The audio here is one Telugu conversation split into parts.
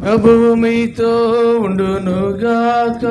ప్రభువు మీతో ఉండునుగాక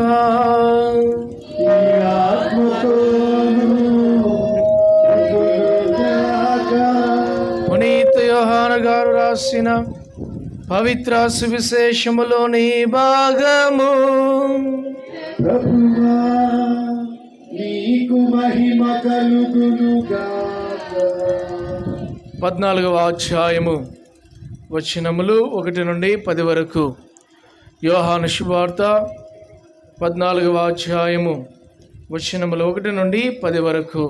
పునీత యోహాన గారు రాసిన పవిత్ర సువిశేషములోని భాగము ప్రభువా నీకు మహిమ కలుగునుగాక పద్నాలుగవ అధ్యాయము వచనములు ఒకటి నుండి పది వరకు యోహాను శుభార్త పద్నాలుగవ అధ్యాయము వచనములు ఒకటి నుండి పది వరకు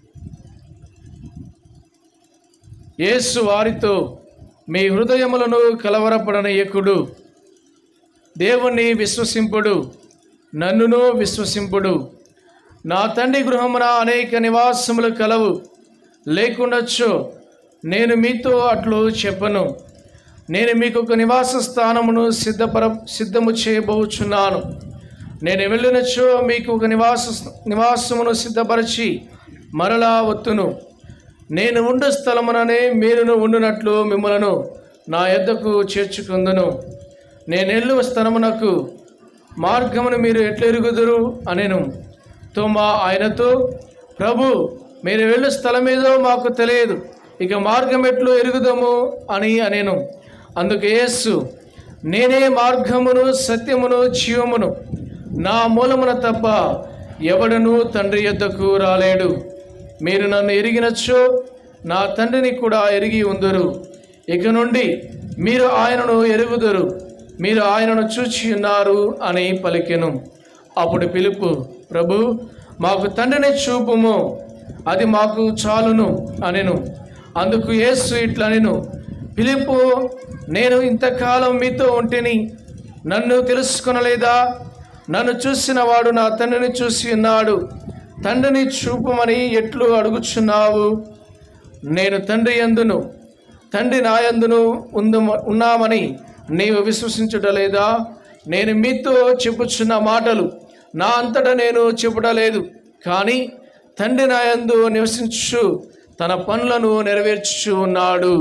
యేసు వారితో మీ హృదయములను కలవరపడనీయకుడు దేవుణ్ణి విశ్వసింపుడు నన్నును విశ్వసింపుడు నా తండ్రి గృహమున అనేక నివాసములు కలవు లేకుండొచ్చు నేను మీతో అట్లు చెప్పను నేను మీకు ఒక నివాస స్థానమును సిద్ధపర సిద్ధము చేయబోచున్నాను నేను వెళ్ళినచో మీకు ఒక నివాస నివాసమును సిద్ధపరిచి మరలా వత్తును నేను ఉండు స్థలముననే మీరును ఉండునట్లు మిమ్మలను నా యొద్దకు చేర్చుకుందును నేను ఎల్లు స్థలమునకు మార్గమును మీరు ఎట్లెరుగుదురు అనెను తోమా ఆయనతో ప్రభు మీరు వెళ్ళు స్థలమేదో మాకు తెలియదు ఇక మార్గం ఎట్లు ఎరుగుదము అని అనేను అందుకు యేసు నేనే మార్గమును సత్యమును జీవమును నా మూలమున తప్ప ఎవడను తండ్రి యొద్దకు రాలేడు మీరు నన్ను ఎరిగినచ్చో నా తండ్రిని కూడా ఎరిగి ఉందరు ఇక నుండి మీరు ఆయనను ఎరుగుదురు మీరు ఆయనను చూచి ఉన్నారు అని పలికెను అప్పుడు పిలుపు ప్రభు మాకు తండ్రిని చూపుము అది మాకు చాలును అనెను అందుకు యేసు ఇట్లనెను పిలుపు నేను ఇంతకాలం మీతో ఉంటిని నన్ను తెలుసుకొనలేదా నన్ను చూసిన వాడు నా తండ్రిని చూసి ఉన్నాడు తండ్రిని చూపమని ఎట్లు అడుగుచున్నావు నేను తండ్రి యందును తండ్రి నాయందును ఉందు ఉన్నామని నీవు విశ్వసించుటలేదా నేను మీతో చెప్పుచున్న మాటలు నా అంతటా నేను చెప్పుటలేదు కానీ తండ్రి నాయందు నివసించు తన పనులను నెరవేర్చు ఉన్నాడు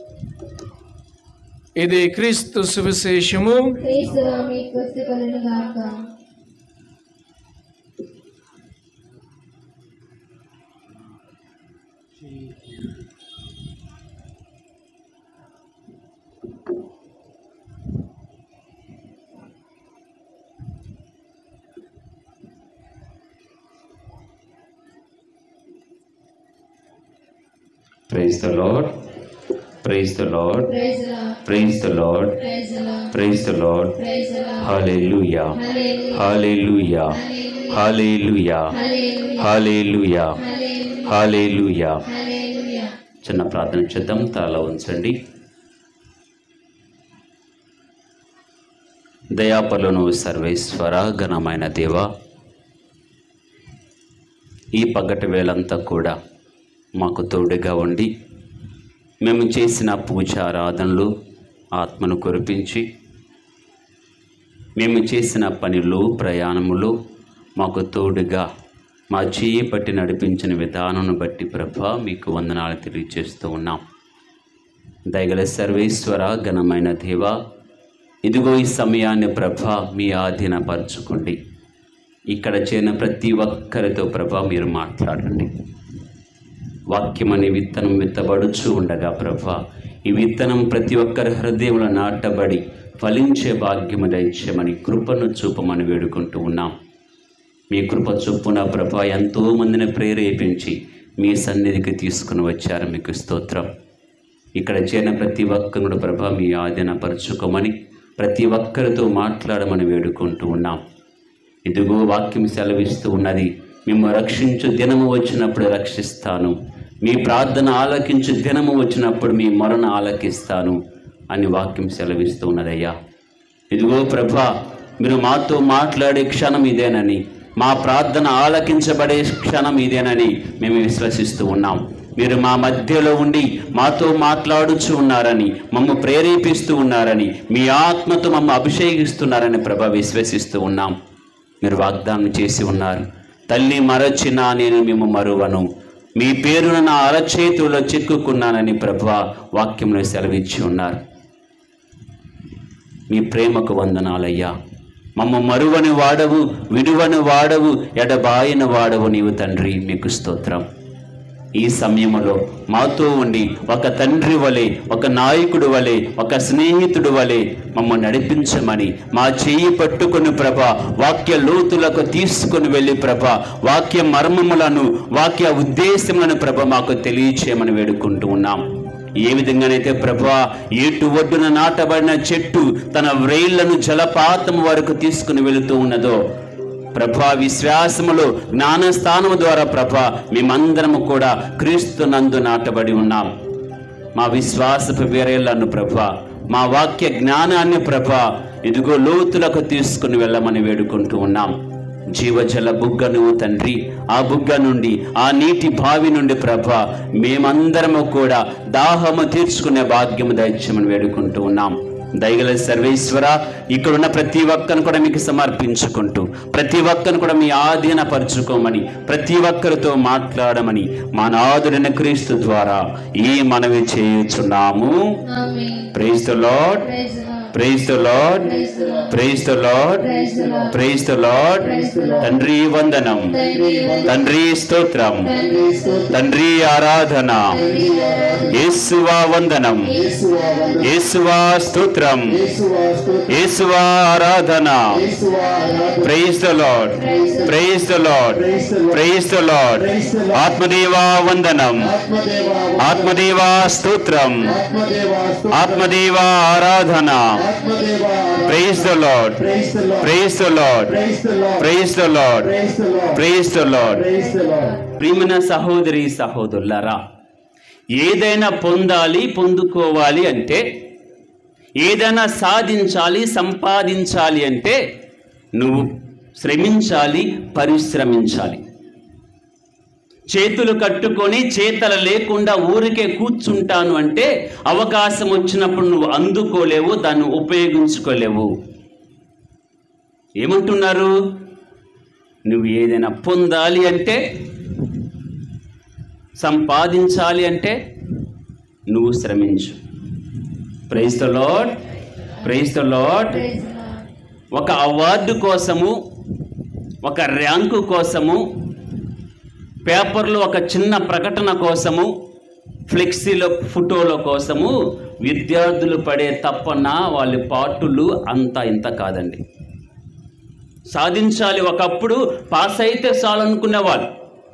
ఇది క్రీస్తు సువిశేషము క్రీస్తు మీకు స్తుతి కలుగునుగాక Praise the Lord. Praise the Lord. Praise lord Praise the Lord. Praise lord Praise the Lord. Praise lord Hallelujah. Hallelujah Hallelujah. Hallelujah. Hallelujah Hallelujah. Hallelujah Hallelujah. హల్లెలూయా చిన్న ప్రార్థన చేద్దాం తల ఉంచండి దయాపరులను సర్వేశ్వర ఘనమైన దేవ ఈ పగటి వేళంతా కూడా మాకు తోడుగా ఉండి మేము చేసిన పూజ ఆరాధనలు ఆత్మను కురిపించి మేము చేసిన పనులు ప్రయాణములు మాకు తోడుగా మా చేయి పట్టి నడిపించిన విధానం బట్టి ప్రభ మీకు వందనాలు తెలియజేస్తూ ఉన్నాం దయగల సర్వేశ్వర ఘనమైన దేవ ఇదిగో ఈ సమయాన్ని ప్రభ మీ ఆధీనపరచుకోండి ఇక్కడ చేరిన ప్రతి ఒక్కరితో ప్రభ మీరు మాట్లాడండి వాక్యం అనే విత్తనం విత్తబడుచు ఉండగా ప్రభ ఈ విత్తనం ప్రతి ఒక్కరి హృదయంలో నాటబడి ఫలించే భాగ్యము దయచేయమని కృపను చూపమని వేడుకుంటూ ఉన్నాం మీ కృప చొప్పున ప్రభ ఎంతో మందిని ప్రేరేపించి మీ సన్నిధికి తీసుకుని వచ్చారు మీకు స్తోత్రం ఇక్కడ చేరిన ప్రతి ఒక్కరు ప్రభ మీ ఆధీనపరచుకోమని ప్రతి ఒక్కరితో మాట్లాడమని వేడుకుంటూ ఉన్నాం ఇదిగో వాక్యం సెలవిస్తూ ఉన్నది మేము రక్షించు దినము వచ్చినప్పుడు రక్షిస్తాను మీ ప్రార్థన ఆలకించు దినము వచ్చినప్పుడు మీ మరణ ఆలకిస్తాను అని వాక్యం సెలవిస్తూ ఉన్నదయ్యా ఇదిగో ప్రభా మీరు మాతో మాట్లాడే క్షణం ఇదేనని మా ప్రార్థన ఆలకించబడే క్షణం ఇదేనని మేము విశ్వసిస్తూ ఉన్నాం మీరు మా మధ్యలో ఉండి మాతో మాట్లాడుచు ఉన్నారని మమ్మ ప్రేరేపిస్తూ ఉన్నారని మీ ఆత్మతో మమ్మ అభిషేకిస్తున్నారని ప్రభ విశ్వసిస్తూ ఉన్నాం మీరు వాగ్దానం చేసి ఉన్నారు తల్లి మరచినా నేను మేము మరువను మీ పేరున నా అరచేతుల్లో చిక్కుకున్నానని ప్రభు వాక్యంలో సెలవిచ్చి ఉన్నారు మీ ప్రేమకు వందనాలయ్యా మమ్మ మరువని వాడవు విడువని వాడవు ఎడబాయని వాడవు నీవు తండ్రి మీకు స్తోత్రం ఈ సమయంలో మాతో ఉండి ఒక తండ్రి వలె ఒక నాయకుడు వలె ఒక స్నేహితుడు వలె మమ్మల్ని నడిపించమని మా చెయ్యి పట్టుకుని ప్రభ వాక్య లోతులకు తీసుకుని వెళ్ళి ప్రభ వాక్య మర్మములను వాక్య ఉద్దేశములను ప్రభ మాకు తెలియచేయమని వేడుకుంటూ ఉన్నాం ఏ విధంగానైతే ప్రభా ఏటు ఒడ్డున నాటబడిన చెట్టు తన వ్రేళ్లను జలపాతం వరకు తీసుకుని వెళుతూ ఉన్నదో ప్రభా విశ్వాసములో జ్ఞానస్థానము ద్వారా ప్రభా మేమందరము కూడా క్రీస్తు నందు నాటబడి ఉన్నాం మా విశ్వాసపు వేరేళ్లను ప్రభా మా వాక్య జ్ఞానాన్ని ప్రభా ఇదిగో లోతులకు తీసుకుని వెళ్ళమని వేడుకుంటూ ఉన్నాం జీవజల బుగ్గ నువ్వు తండ్రి ఆ బుగ్గ నుండి ఆ నీటి బావి నుండి ప్రభ మేమందరము కూడా దాహము తీర్చుకునే భాగ్యము దైత్యమని వేడుకుంటూ ఉన్నాం దయగల సర్వేశ్వర ఇక్కడున్న ప్రతి ఒక్కరిని కూడా మీకు సమర్పించుకుంటూ ప్రతి ఒక్కరిని కూడా మీ ఆధీనపరుచుకోమని ప్రతి ఒక్కరితో మాట్లాడమని మా నాదుడైన క్రీస్తు ద్వారా ఈ మనవి చేయుచున్నాము amen praise the Lord praise the Lord praise the Lord praise the Lord praise the Lord praise the Lord తండ్రి వందనం తండ్రి స్తోత్రం తండ్రి ఆరాధన యేసువా వందనం యేసువా స్తోత్రం యేసువా ఆరాధన praise the Lord praise the Lord praise the Lord ఆత్మదేవా వందనం ఆత్మదేవా స్తోత్రం ఆత్మదేవా ఆరాధన praise the Lord praise the Lord praise the Lord praise the Lord ప్రియమైన సహోదరి సహోదరులారా ఏదైనా పొందాలి పొందుకోవాలి అంటే ఏదైనా సాధించాలి సంపాదించాలి అంటే నువ్వు శ్రమించాలి పరిశ్రమించాలి చేతులు కట్టుకొని చేతల లేకుండా ఊరికే కూర్చుంటాను అంటే అవకాశం వచ్చినప్పుడు నువ్వు అందుకోలేవు దాన్ని ఉపయోగించుకోలేవు ఏమంటున్నారు నువ్వు ఏదైనా పొందాలి అంటే సంపాదించాలి అంటే నువ్వు శ్రమించు praise the Lord praise the Lord praise the Lord ఒక అవార్డు కోసము ఒక ర్యాంకు కోసము పేపర్లో ఒక చిన్న ప్రకటన కోసము ఫ్లెక్సీలో ఫోటోల కోసము విద్యార్థులు పడే తప్పన వాళ్ళ పాటులు అంత ఇంత కాదండి సాధించాలి ఒకప్పుడు పాస్ అయితే చాలు అనుకునేవాళ్ళు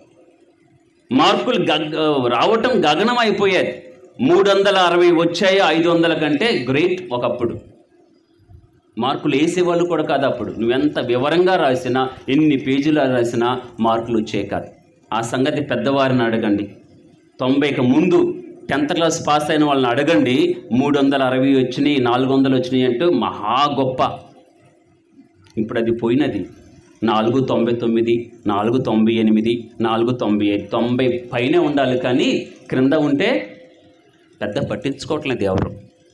మార్కులు గగ్ రావటం గగనం అయిపోయేది మూడు వందల అరవై వచ్చాయి ఐదు వందల కంటే గ్రేట్ ఒకప్పుడు మార్కులు వేసేవాళ్ళు కూడా కాదు అప్పుడు నువ్వెంత వివరంగా రాసినా ఎన్ని పేజీలు రాసినా మార్కులు వచ్చే కాదు ఆ సంగతి పెద్దవారిని అడగండి తొంభైకి ముందు టెన్త్ క్లాస్ పాస్ అయిన వాళ్ళని అడగండి మూడు వందల అరవై వచ్చినాయి నాలుగు వందలు వచ్చినాయి అంటూ మహా గొప్ప ఇప్పుడు అది పోయినది నాలుగు తొంభై తొమ్మిది నాలుగు తొంభై ఎనిమిది నాలుగు తొంభై ఐదు తొంభై పైనే ఉండాలి కానీ క్రింద ఉంటే పెద్ద పట్టించుకోవట్లేదు ఎవరు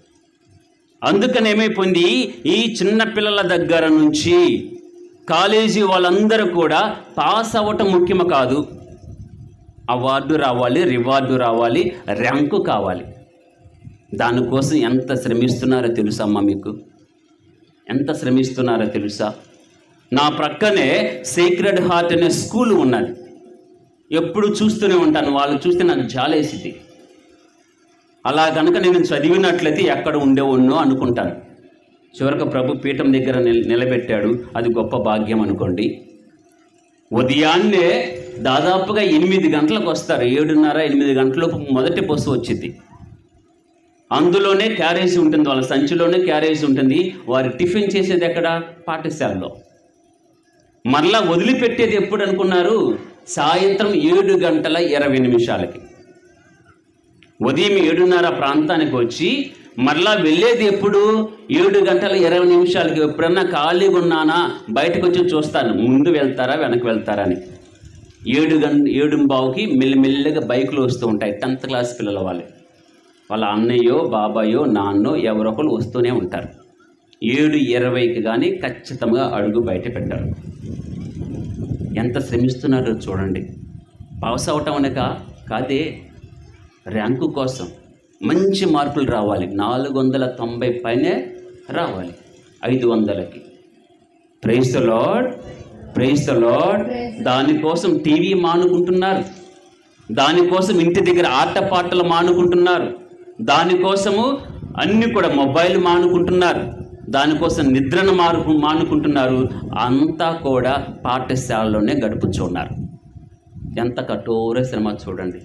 అందుకని ఏమైపోయింది ఈ చిన్న పిల్లల దగ్గర నుంచి కాలేజీ వాళ్ళందరూ కూడా పాస్ అవ్వటం ముఖ్యము కాదు అవార్డు రావాలి రివార్డు రావాలి ర్యాంకు కావాలి దానికోసం ఎంత శ్రమిస్తున్నారో తెలుసమ్మా మీకు ఎంత శ్రమిస్తున్నారో తెలుసా నా ప్రక్కనే సీక్రెడ్ హార్ట్ అనే స్కూల్ ఉన్నది ఎప్పుడు చూస్తూనే ఉంటాను వాళ్ళు చూస్తే నాకు జాలేసింది అలా కనుక నేను చదివినట్లయితే ఎక్కడ ఉండేవాడినో అనుకుంటాను చివరికి ప్రభు పీఠం దగ్గర నిల నిలబెట్టాడు అది గొప్ప భాగ్యం అనుకోండి ఉదయాన్నే దాదాపుగా ఎనిమిది గంటలకు వస్తారు ఏడున్నర ఎనిమిది గంటలకు మొదటి బస్సు వచ్చింది అందులోనే క్యారేజ్ ఉంటుంది వాళ్ళ సంచిలోనే క్యారేజ్ ఉంటుంది వారు టిఫిన్ చేసేది ఎక్కడ పాఠశాలలో మరలా వదిలిపెట్టేది ఎప్పుడు అనుకున్నారు సాయంత్రం ఏడు గంటల ఇరవై నిమిషాలకి ఉదయం ఏడున్నర ప్రాంతానికి వచ్చి మరలా వెళ్ళేది ఎప్పుడు ఏడు గంటల ఇరవై నిమిషాలకి ఎప్పుడన్నా ఖాళీగా ఉన్నానా బయటకు వచ్చి చూస్తాను ముందు వెళ్తారా వెనక్కి వెళ్తారా అని ఏడు గంట ఏడు బావుకి మెల్లిమెల్లిగా బైకులు వస్తూ ఉంటాయి టెన్త్ క్లాస్ పిల్లల వాళ్ళు వాళ్ళ అన్నయ్యో బాబాయో నాన్నో ఎవరొకరు వస్తూనే ఉంటారు ఏడు ఇరవైకి కానీ ఖచ్చితంగా అడుగు బయట పెట్టారు ఎంత శ్రమిస్తున్నారో చూడండి పాస్ అవటం అనక కాదే ర్యాంకు కోసం మంచి మార్కులు రావాలి నాలుగు వందల తొంభై పైనే రావాలి ఐదు వందలకి praise the Lord praise the Lord దానికోసం టీవీ మానుకుంటున్నారు దానికోసం ఇంటి దగ్గర ఆటపాటలు మానుకుంటున్నారు దానికోసము అన్ని కూడా మొబైల్ మానుకుంటున్నారు దానికోసం నిద్రను మాను మానుకుంటున్నారు అంతా కూడా పాఠశాలలోనే గడుపుచున్నారు ఎంత కఠోర శ్రమ చూడండి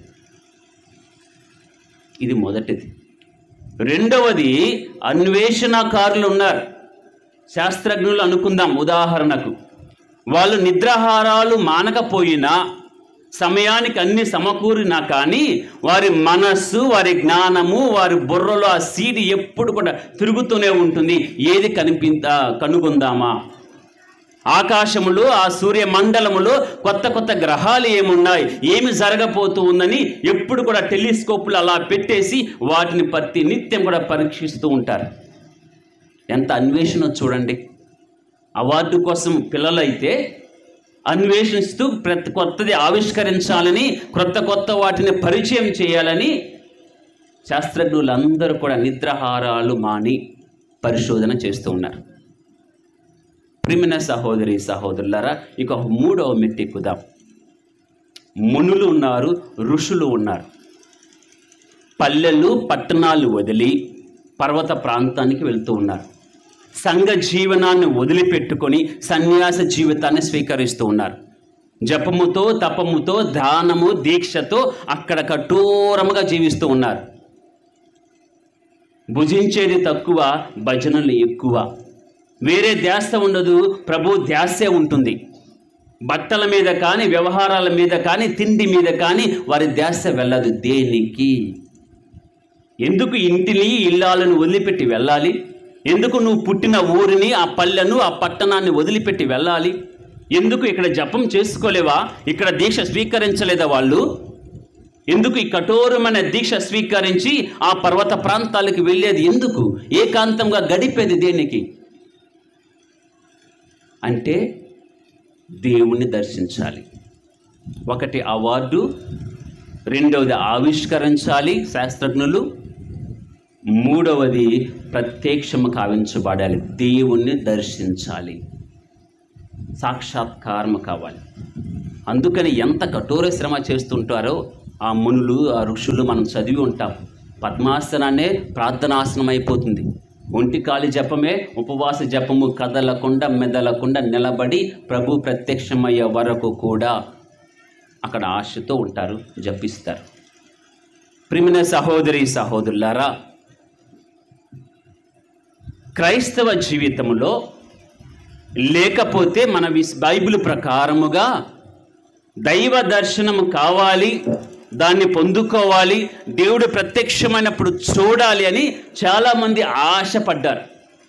ఇది మొదటిది రెండవది అన్వేషణకారులు ఉన్నారు శాస్త్రజ్ఞులు అనుకుందాం ఉదాహరణకు వాళ్ళు నిద్రాహారాలు మానకపోయినా సమయానికి అన్ని సమకూరినా కానీ వారి మనస్సు వారి జ్ఞానము వారి బుర్రలో ఆ సీడి ఎప్పుడు కూడా తిరుగుతూనే ఉంటుంది ఏది కనిపి కనుగొందామా ఆకాశములు ఆ సూర్య మండలములో కొత్త కొత్త గ్రహాలు ఏమున్నాయి ఏమి జరగబోతూ ఉందని ఎప్పుడు కూడా టెలిస్కోపులు అలా పెట్టేసి వాటిని ప్రతి నిత్యం కూడా పరీక్షిస్తూ ఉంటారు ఎంత అన్వేషణ చూడండి అవార్డు కోసం పిల్లలైతే అన్వేషిస్తూ ప్రతి కొత్తది ఆవిష్కరించాలని కొత్త కొత్త వాటిని పరిచయం చేయాలని శాస్త్రజ్ఞులందరూ కూడా నిద్రాహారాలు మాని పరిశోధన చేస్తూ ఉన్నారు ప్రిమిన సహోదరి సహోదరులారా ఇక మూడవ మెట్టు ఎక్కుదాం మునులు ఉన్నారు ఋషులు ఉన్నారు పల్లెలు పట్టణాలు వదిలి పర్వత ప్రాంతానికి వెళ్తూ ఉన్నారు సంఘ జీవనాన్ని వదిలిపెట్టుకొని సన్యాస జీవితాన్ని స్వీకరిస్తూ ఉన్నారు జపముతో తపముతో దానము దీక్షతో అక్కడ కఠోరముగా జీవిస్తూ ఉన్నారు భుజించేది తక్కువ భజనలు ఎక్కువ వేరే ధ్యాస ఉండదు ప్రభు ధ్యాసే ఉంటుంది బట్టల మీద కానీ వ్యవహారాల మీద కానీ తిండి మీద కానీ వారి ధ్యాస వెళ్ళదు దేనికి ఎందుకు ఇంటిని ఇల్లాలను వదిలిపెట్టి వెళ్ళాలి ఎందుకు నువ్వు పుట్టిన ఊరిని ఆ పల్లెను ఆ పట్టణాన్ని వదిలిపెట్టి వెళ్ళాలి ఎందుకు ఇక్కడ జపం చేసుకోలేవా ఇక్కడ దీక్ష స్వీకరించలేదా వాళ్ళు ఎందుకు ఈ కఠోరమైన దీక్ష స్వీకరించి ఆ పర్వత ప్రాంతాలకు వెళ్ళేది ఎందుకు ఏకాంతంగా గడిపేది దేనికి అంటే దేవుణ్ణి దర్శించాలి ఒకటి అవార్డు రెండవది ఆవిష్కరించాలి శాస్త్రజ్ఞులు మూడవది ప్రత్యక్షము కావించబడాలి దేవుణ్ణి దర్శించాలి సాక్షాత్కారము కావాలి అందుకని ఎంత కఠోర శ్రమ చేస్తుంటారో ఆ మునులు ఆ ఋషులు మనం చదివి ఉంటాం పద్మాసనాన్నే ప్రార్థనాసనం అయిపోతుంది ఒంటి కాలి జపమే ఉపవాస జపము కదలకుండా మెదలకుండా నిలబడి ప్రభు ప్రత్యక్షమయ్యే వరకు కూడా అక్కడ ఆశతో ఉంటారు జపిస్తారు ప్రిమిన సహోదరి సహోదరులారా క్రైస్తవ జీవితంలో లేకపోతే మన విస్ బైబిల్ ప్రకారముగా దైవ దర్శనం కావాలి దాన్ని పొందుకోవాలి దేవుడు ప్రత్యక్షమైనప్పుడు చూడాలి అని చాలామంది ఆశపడ్డారు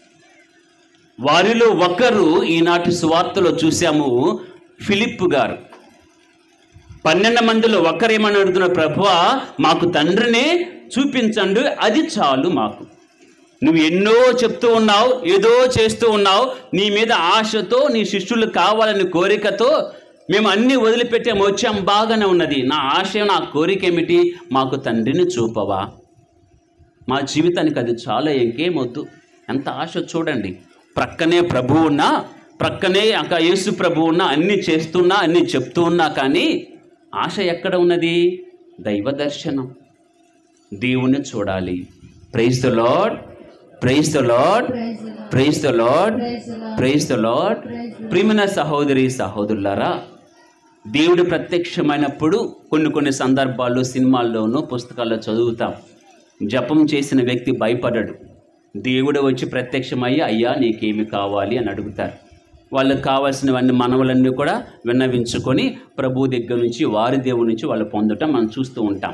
వారిలో ఒకరు ఈనాటి సువార్తలో చూసాము ఫిలిప్ గారు పన్నెండు మందిలో ఒకరేమని అడుగుతున్నారు ప్రభువా మాకు తండ్రినే చూపించండి అది చాలు మాకు నువ్వు ఎన్నో చెప్తూ ఉన్నావు ఏదో చేస్తూ ఉన్నావు నీ మీద ఆశతో నీ శిష్యులు కావాలని కోరికతో మేము అన్నీ వదిలిపెట్టాం వచ్చాం బాగానే ఉన్నది నా ఆశ నా కోరిక ఏమిటి మాకు తండ్రిని చూపవా మా జీవితానికి అది చాలా ఇంకేమొద్దు ఎంత ఆశ చూడండి ప్రక్కనే ప్రభు ఉన్నా ప్రక్కనే అక్క యేసు ప్రభు ఉన్నా అన్నీ చేస్తున్నా అన్నీ చెప్తూ ఉన్నా కానీ ఆశ ఎక్కడ ఉన్నది దైవ దర్శనం దేవుణ్ణి చూడాలి praise the Lord praise the Lord praise the Lord praise the Lord ప్రియమైన సహోదరి సహోదరులారా దేవుడు ప్రత్యక్షమైనప్పుడు కొన్ని కొన్ని సందర్భాల్లో సినిమాల్లోనూ పుస్తకాల్లో చదువుతాం జపం చేసిన వ్యక్తి భయపడడు దేవుడు వచ్చి ప్రత్యక్షమయ్యి అయ్యా నీకేమి కావాలి అని అడుగుతారు వాళ్ళకి కావాల్సినవన్నీ మనవలన్నీ కూడా విన్నవించుకొని ప్రభు దగ్గర నుంచి వారి దేవుడి నుంచి వాళ్ళు పొందటం మనం చూస్తూ ఉంటాం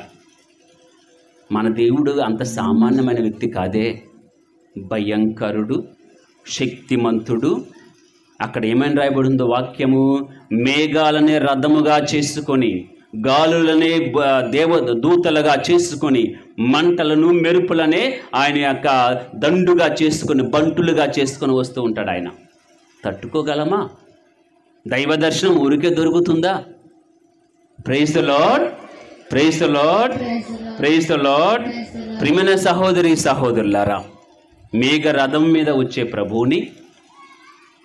మన దేవుడు అంత సామాన్యమైన వ్యక్తి కాదే భయంకరుడు శక్తిమంతుడు అక్కడ ఏమని రాయబడిందో వాక్యము మేఘాలనే రథముగా చేసుకొని గాలులనే బ- దేవ దూతలుగా చేసుకొని మంటలను మెరుపులనే ఆయన యొక్క దండుగా చేసుకొని బంటులుగా చేసుకొని వస్తూ ఉంటాడు ఆయన తట్టుకోగలమా దైవ దర్శనం ఊరికే దొరుకుతుందా praise the Lord praise the Lord praise the Lord ప్రిమిన సహోదరి సహోదరులారా మేఘ రథం మీద వచ్చే ప్రభువుని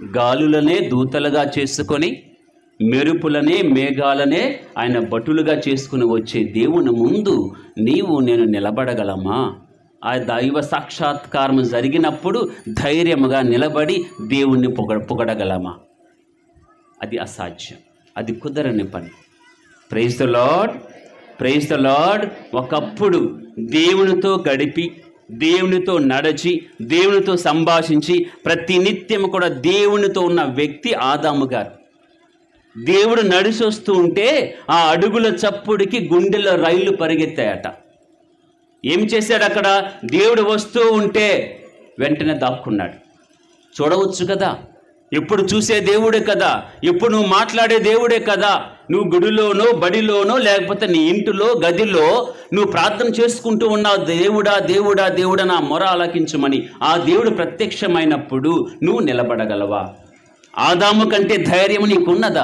గాలులనే దూతలుగా చేసుకొని మెరుపులనే మేఘాలనే ఆయన భటులుగా చేసుకుని వచ్చే దేవుని ముందు నీవు నేను నిలబడగలమా ఆ దైవ సాక్షాత్కారం జరిగినప్పుడు ధైర్యముగా నిలబడి దేవుణ్ణి పొగ పొగడగలమా అది అసాధ్యం అది కుదరని పని praise the Lord praise the Lord ఒకప్పుడు దేవునితో గడిపి దేవునితో నడచి దేవునితో సంభాషించి ప్రతి నిత్యం కూడా దేవునితో ఉన్న వ్యక్తి ఆదాము గారు దేవుడు నడిచి వస్తూ ఉంటే ఆ అడుగుల చప్పుడికి గుండెలో రైళ్లు పరిగెత్తాయట ఏం చేశాడు అక్కడ దేవుడు వస్తూ ఉంటే వెంటనే దాక్కున్నాడు చూడవచ్చు కదా ఎప్పుడు చూసే దేవుడే కదా ఎప్పుడు నువ్వు మాట్లాడే దేవుడే కదా నువ్వు గుడిలోనో బడిలోనో లేకపోతే నీ ఇంటిలో గదిలో నువ్వు ప్రార్థన చేసుకుంటూ ఉన్నావు దేవుడా దేవుడా దేవుడా నా మొర ఆలకించమని ఆ దేవుడు ప్రత్యక్షమైనప్పుడు నువ్వు నిలబడగలవా ఆదాము కంటే ధైర్యం నీకున్నదా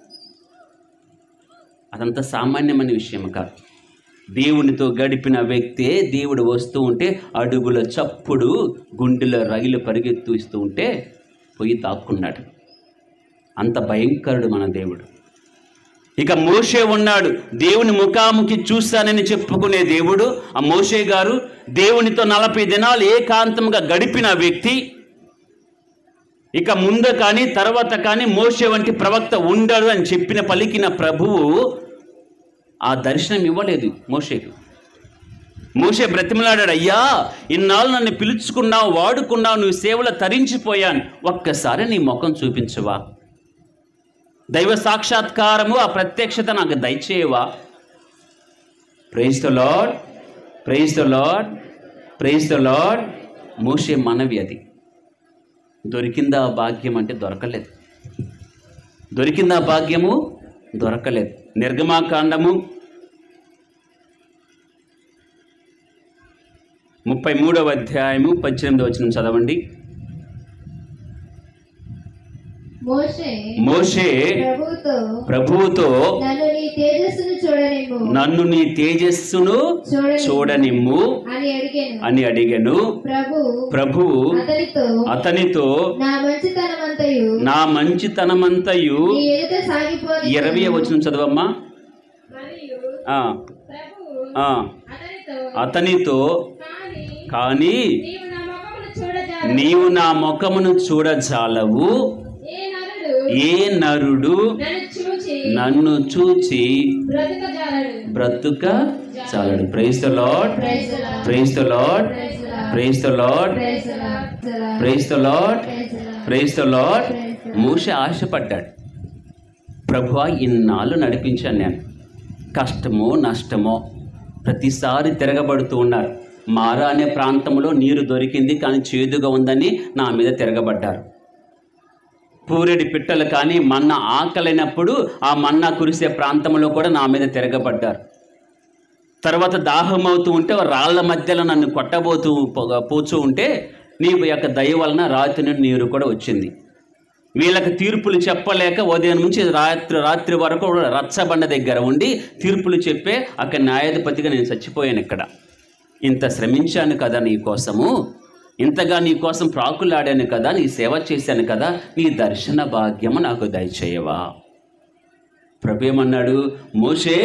అదంత సామాన్యమైన విషయం కాదు దేవునితో గడిపిన వ్యక్తే దేవుడు వస్తూ ఉంటే అడుగుల చప్పుడు గుండెల రైలు పరిగెత్తు ఇస్తూ ఉంటే పోయి దాక్కున్నాడు అంత భయంకరుడు మన దేవుడు ఇక మోషే ఉన్నాడు దేవుని ముఖాముఖి చూశానని చెప్పుకునే దేవుడు ఆ మోషే గారు దేవునితో నలభై దినాలు ఏకాంతంగా గడిపిన వ్యక్తి ఇక ముందు కానీ తర్వాత కానీ మోషే వంటి ప్రవక్త ఉండడు అని చెప్పిన పలికిన ప్రభువు ఆ దర్శనం ఇవ్వలేదు మోషేకు మోషే బ్రతిమలాడాడు అయ్యా ఇన్నాళ్ళు నన్ను పిలుచుకున్నావు వాడుకున్నావు నువ్వు సేవలో తరించిపోయాను ఒక్కసారి నీ ముఖం చూపించవా దైవ సాక్షాత్కారము ఆ ప్రత్యక్షత నాకు దయచేయవా praise the Lord praise the Lord praise the Lord మోషే మనవి అది దొరికిందా ఆ భాగ్యం అంటే దొరకలేదు దొరికిందా ఆ భాగ్యము దొరకలేదు నిర్గమాకాండము ముప్పై మూడవ అధ్యాయము పద్దెనిమిదవ వచనం చదవండి మోషే మోషే ప్రభువుతో ప్రభువుతో నన్ను నీ తేజస్సును చూడనిమ్ము నన్ను నీ తేజస్సును చూడనిమ్ము చూడనిమ్ము అని అడిగాను అని అడిగను ప్రభు ప్రభువు అతనితో అతనితో నా మంచితనమంతయు నా మంచితనమంతయు నీ ఎదుట సాగిపో ఇరవై వచనం చదవమ్మా మరియు ఆ, ప్రభువు ఆ, అతనితో అతనితో కాని కానీ నీవు నా ముఖమును చూడజాల నీవు నా ముఖమును చూడజాలవు ఏ నరుడు ఏ నరుడు నన్ను చూచి నన్ను చూచి బ్రతుకజాలడు బ్రతుక చాలడు praise the Lord praise the Lord. Praise the Lord praise the Lord. Praise the Lord praise the Lord. Praise the Lord praise the Lord. Praise the Lord మూష ఆశపడ్డాడు ప్రభువా ఇన్నాళ్ళు నడిపించాను నేను కష్టమో నష్టమో ప్రతిసారి తిరగబడుతూ ఉన్నారు మారా అనే ప్రాంతంలో నీరు దొరికింది కానీ చేదుగా ఉందని నా మీద తిరగబడ్డారు పూరెడి పిట్టలు కానీ మన్న ఆకలినప్పుడు ఆ మన్నా కురిసే ప్రాంతంలో కూడా నా మీద తిరగబడ్డారు తర్వాత దాహం అవుతూ ఉంటే రాళ్ల మధ్యలో నన్ను కొట్టబోతూ పొగ- పోచూ ఉంటే నీ యొక్క దయ వలన రాత్రి నుండి నీరు కూడా వచ్చింది వీళ్ళకి తీర్పులు చెప్పలేక ఉదయం నుంచి రాత్రి రాత్రి వరకు కూడా రచ్చబండ దగ్గర ఉండి తీర్పులు చెప్పే అక్కడ న్యాయాధిపతిగా నేను చచ్చిపోయాను ఇక్కడ ఇంత శ్రమించాను కదా నీ కోసము ఇంతగా నీ కోసం ప్రాకులాడాను కదా నీ సేవ చేశాను కదా నీ దర్శన భాగ్యము నాకు దయచేయవా ప్రభు ఏమన్నాడు మోషే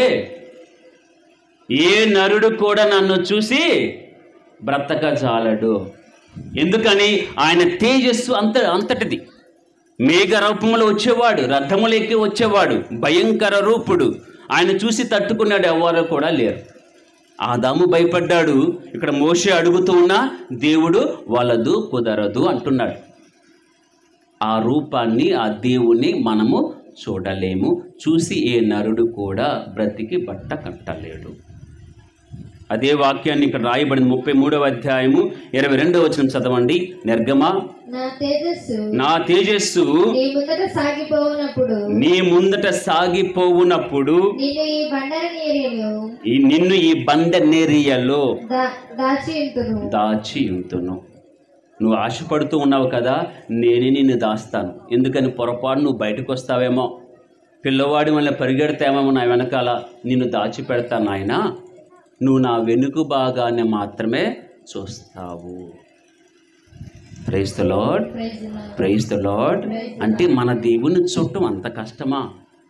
ఏ నరుడు కూడా నన్ను చూసి బ్రతక జాలడు ఎందుకని ఆయన తేజస్సు అంత అంతటిది మేఘ రూపంలో వచ్చేవాడు రథములెక్కి వచ్చేవాడు భయంకర రూపుడు ఆయన చూసి తట్టుకున్నాడు ఎవరు కూడా లేరు ఆదాము భయపడ్డాడు ఇక్కడ మోషే అడుగుతూ ఉన్నా దేవుడు వలదు కుదరదు అంటున్నాడు ఆ రూపాన్ని ఆ దేవుణ్ణి మనము చూడలేము చూసి ఏ నరుడు కూడా బ్రతికి బట్ట కట్టలేడు అదే వాక్యాన్ని ఇక్కడ రాయబడింది ముప్పై మూడవ అధ్యాయము ఇరవై రెండవ వచనం చదవండి నిర్గమా నా తేజస్సు నా తేజస్సు నీ ముందట సాగిపోవునప్పుడు నీ ముందట సాగిపోవునప్పుడు నిన్ను ఈ బండర నీరులో ఈ నిన్ను ఈ బండ నేరియలో దా- దాచి ఉంటును దాచి ఉంటును నువ్వు ఆశపడుతూ ఉన్నావు కదా నేనే నిన్ను దాస్తాను ఎందుకని పొరపాటు నువ్వు బయటకు వస్తావేమో పిల్లవాడి వల్ల పరిగెడతావేమో నా వెనకాల నిన్ను దాచి పెడతాను ఆయన నువ్వు నా వెనుక భాగాన్ని మాత్రమే చూస్తావు praise the Lord praise the Lord. Praise the Lord అంటే మన దేవుని చూడటం అంత కష్టమా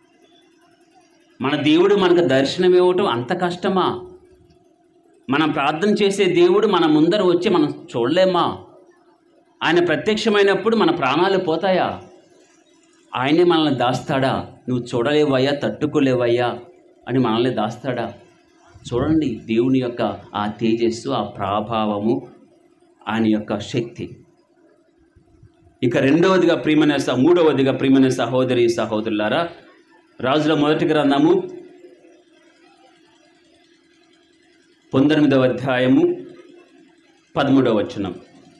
మన దేవుడు మనకు దర్శనం ఇవ్వటం అంత కష్టమా మనం ప్రార్థన చేసే దేవుడు మన ముందర వచ్చి మనం చూడలేమా ఆయన ప్రత్యక్షమైనప్పుడు మన ప్రాణాలు పోతాయా ఆయనే మనల్ని దాస్తాడా నువ్వు చూడలేవయ్యా తట్టుకోలేవయ్యా అని మనల్ని దాస్తాడా చూడండి దేవుని యొక్క ఆ తేజస్సు ఆ ప్రభావము ఆయన యొక్క శక్తి ఇక రెండవదిగా ప్రియమైన స మూడవదిగా ప్రియమైన సహోదరి సహోదరులారా రాజుల మొదటి గ్రంథము పంతొమ్మిదవ అధ్యాయము పదమూడవ వచనం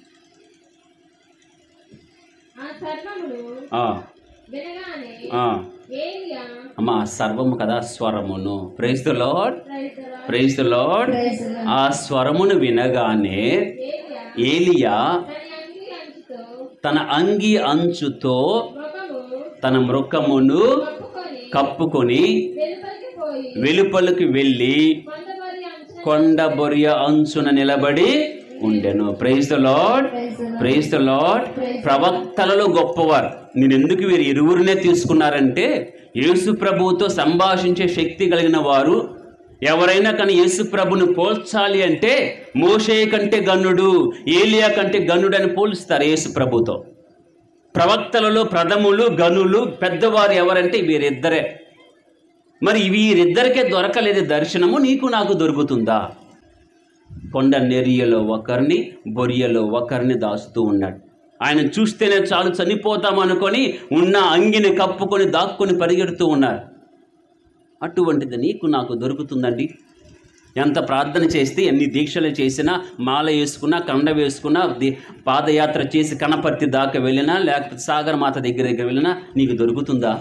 ఆ సర్వమును ఆ, వినగానే ఆ, ఏలియా అమ్మా సర్వము కదా స్వరమును praise the Lord praise the Lord. Praise the Lord praise the Lord. ఆ స్వరమును వినగానే ఏలియా ఏలియా తన అంగి అంచుతో తన అంగి అంచుతో ముఖము తన మృకమును కప్పుకొని కప్పుకొని వెలుపలికి పోయి వెలుపలకు వెళ్ళి కొండబడి అంచున కొండ బొరియ అంచున నిలబడి ఉండెను praise the Lord praise the Lord. Praise the Lord ప్రవక్తలలో గొప్పవారు నేను ఎందుకు వీరు ఇరువురినే తీసుకున్నారంటే యేసు ప్రభువుతో సంభాషించే శక్తి కలిగిన వారు ఎవరైనా కానీ యేసు ప్రభుని పోల్చాలి అంటే మోషే కంటే గనుడు ఏలియా కంటే గనుడు అని పోలుస్తారు యేసు ప్రభుతో ప్రవక్తలలో ప్రథములు గనులు పెద్దవారు ఎవరంటే వీరిద్దరే మరి వీరిద్దరికే దొరకలేదు దర్శనము నీకు నాకు దొరుకుతుందా కొండ నెరియలో ఒకరిని బొరియలో ఒకరిని దాస్తూ ఉన్నాడు ఆయన చూస్తేనే చాలు చనిపోతాం అనుకొని ఉన్న అంగిని కప్పుకొని దాక్కుని పరిగెడుతూ ఉన్నారు అటువంటిది నీకు నాకు దొరుకుతుందండి ఎంత ప్రార్థన చేస్తే ఎన్ని దీక్షలు చేసినా మాల వేసుకున్నా కండ వేసుకున్నా ది- పాదయాత్ర చేసి కనపర్తి దాకా వెళ్ళినా లేకపోతే సాగర్ మాత దగ్గరికి వెళ్ళినా నీకు దొరుకుతుందా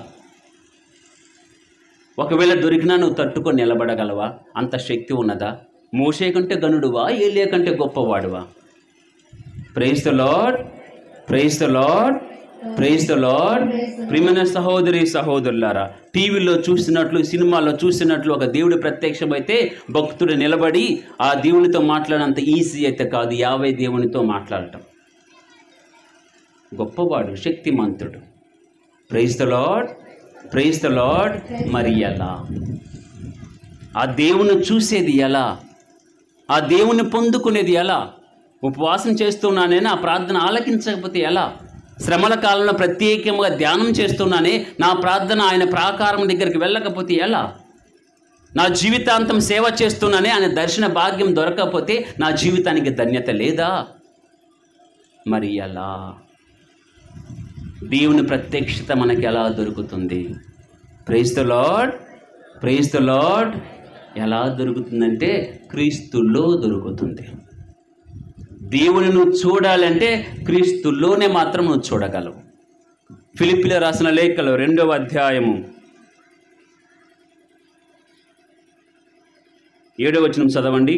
ఒకవేళ దొరికినా నువ్వు తట్టుకొని నిలబడగలవా అంత శక్తి ఉన్నదా మోషే కంటే గనుడువా ఏలియా కంటే గొప్పవాడువా praise the Lord praise the Lord praise the Lord ప్రియమైన సహోదరి సహోదరులారా టీవీలో చూసినట్లు సినిమాలో చూసినట్లు ఒక దేవుడు ప్రత్యక్షమైతే భక్తుడు నిలబడి ఆ దేవునితో మాట్లాడినంత ఈజీ అయితే కాదు యాభై దేవునితో మాట్లాడటం గొప్పవాడు శక్తిమంతుడు praise the Lord praise the Lord మరి ఎలా ఆ దేవుని చూసేది ఎలా ఆ దేవుని పొందుకునేది ఎలా ఉపవాసం చేస్తున్నానే నా ప్రార్థన ఆలకించకపోతే ఎలా శ్రమల కాలంలో ప్రత్యేకంగా ధ్యానం చేస్తున్నానే నా ప్రార్థన ఆయన ప్రాకారం దగ్గరికి వెళ్ళకపోతే ఎలా నా జీవితాంతం సేవ చేస్తున్నానే ఆయన దర్శన భాగ్యం దొరకకపోతే నా జీవితానికి ధన్యత లేదా మరి ఎలా దేవుని ప్రత్యక్షత మనకి ఎలా దొరుకుతుంది praise the Lord praise the Lord ఎలా దొరుకుతుందంటే క్రీస్తుల్లో దొరుకుతుంది దేవుని నువ్వు చూడాలంటే క్రీస్తుల్లోనే మాత్రం నువ్వు చూడగలవు ఫిలిపిలో రాసిన లేఖలో రెండవ అధ్యాయము ఏడవ వచనం చదవండి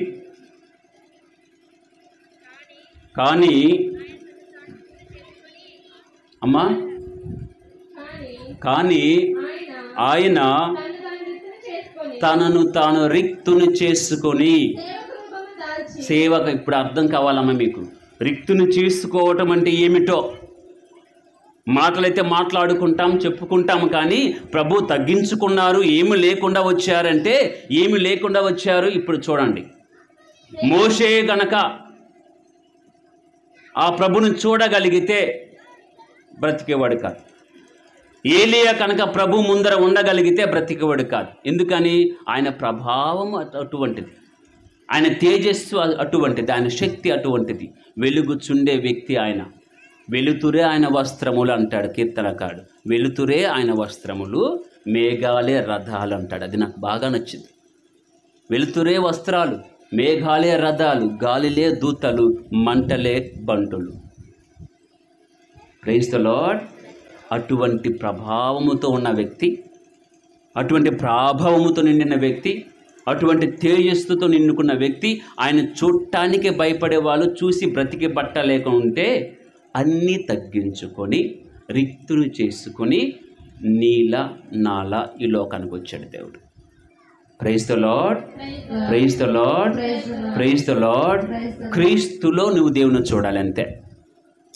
కానీ అమ్మా కానీ కానీ ఆయన ఆయన తను తాను రిక్తుని చేసుకొని తనను తాను రిక్తుని చేసుకొని సేవక రూపము దాల్చి సేవక ఇప్పుడు అర్థం కావాలమ్మా మీకు రిక్తుని చేసుకోవటం అంటే ఏమిటో మాటలైతే మాట్లాడుకుంటాం చెప్పుకుంటాం కానీ ప్రభు తగ్గించుకున్నారు ఏమి లేకుండా వచ్చారంటే ఏమి లేకుండా వచ్చారు ఇప్పుడు చూడండి మోషే గనక ఆ ప్రభుని చూడగలిగితే బ్రతికేవాడు కాదు ఏలియా కనుక ప్రభు ముందర ఉండగలిగితే బ్రతికేవాడు కాదు ఎందుకని ఆయన ప్రభావం అటు- అటువంటిది ఆయన తేజస్సు అ- అటువంటిది ఆయన శక్తి అటువంటిది వెలుగుచుండే వ్యక్తి ఆయన వెలుతురే ఆయన వస్త్రములు అంటాడు కీర్తనకాడు వెలుతురే ఆయన వస్త్రములు మేఘాలే రథాలు అంటాడు అది నాకు బాగా నచ్చింది వెలుతురే వస్త్రాలు మేఘాలే రథాలు గాలిలే దూతలు మంటలే బంటులు ప్రైజ్ ద లార్డ్ అటువంటి ప్రభావముతో ఉన్న వ్యక్తి అటువంటి ప్రాభవముతో నిండిన వ్యక్తి అటువంటి తేజస్సుతో నిండుకున్న వ్యక్తి ఆయన చూడటానికి భయపడే వాళ్ళు చూసి బ్రతికి పట్టలేక ఉంటే అన్నీ తగ్గించుకొని రిక్తులు చేసుకొని నీల నాల ఈ లోకానికి వచ్చాడు దేవుడు praise the Lord praise the Lord praise the Lord క్రీస్తులో నువ్వు దేవుని చూడాలి అంతే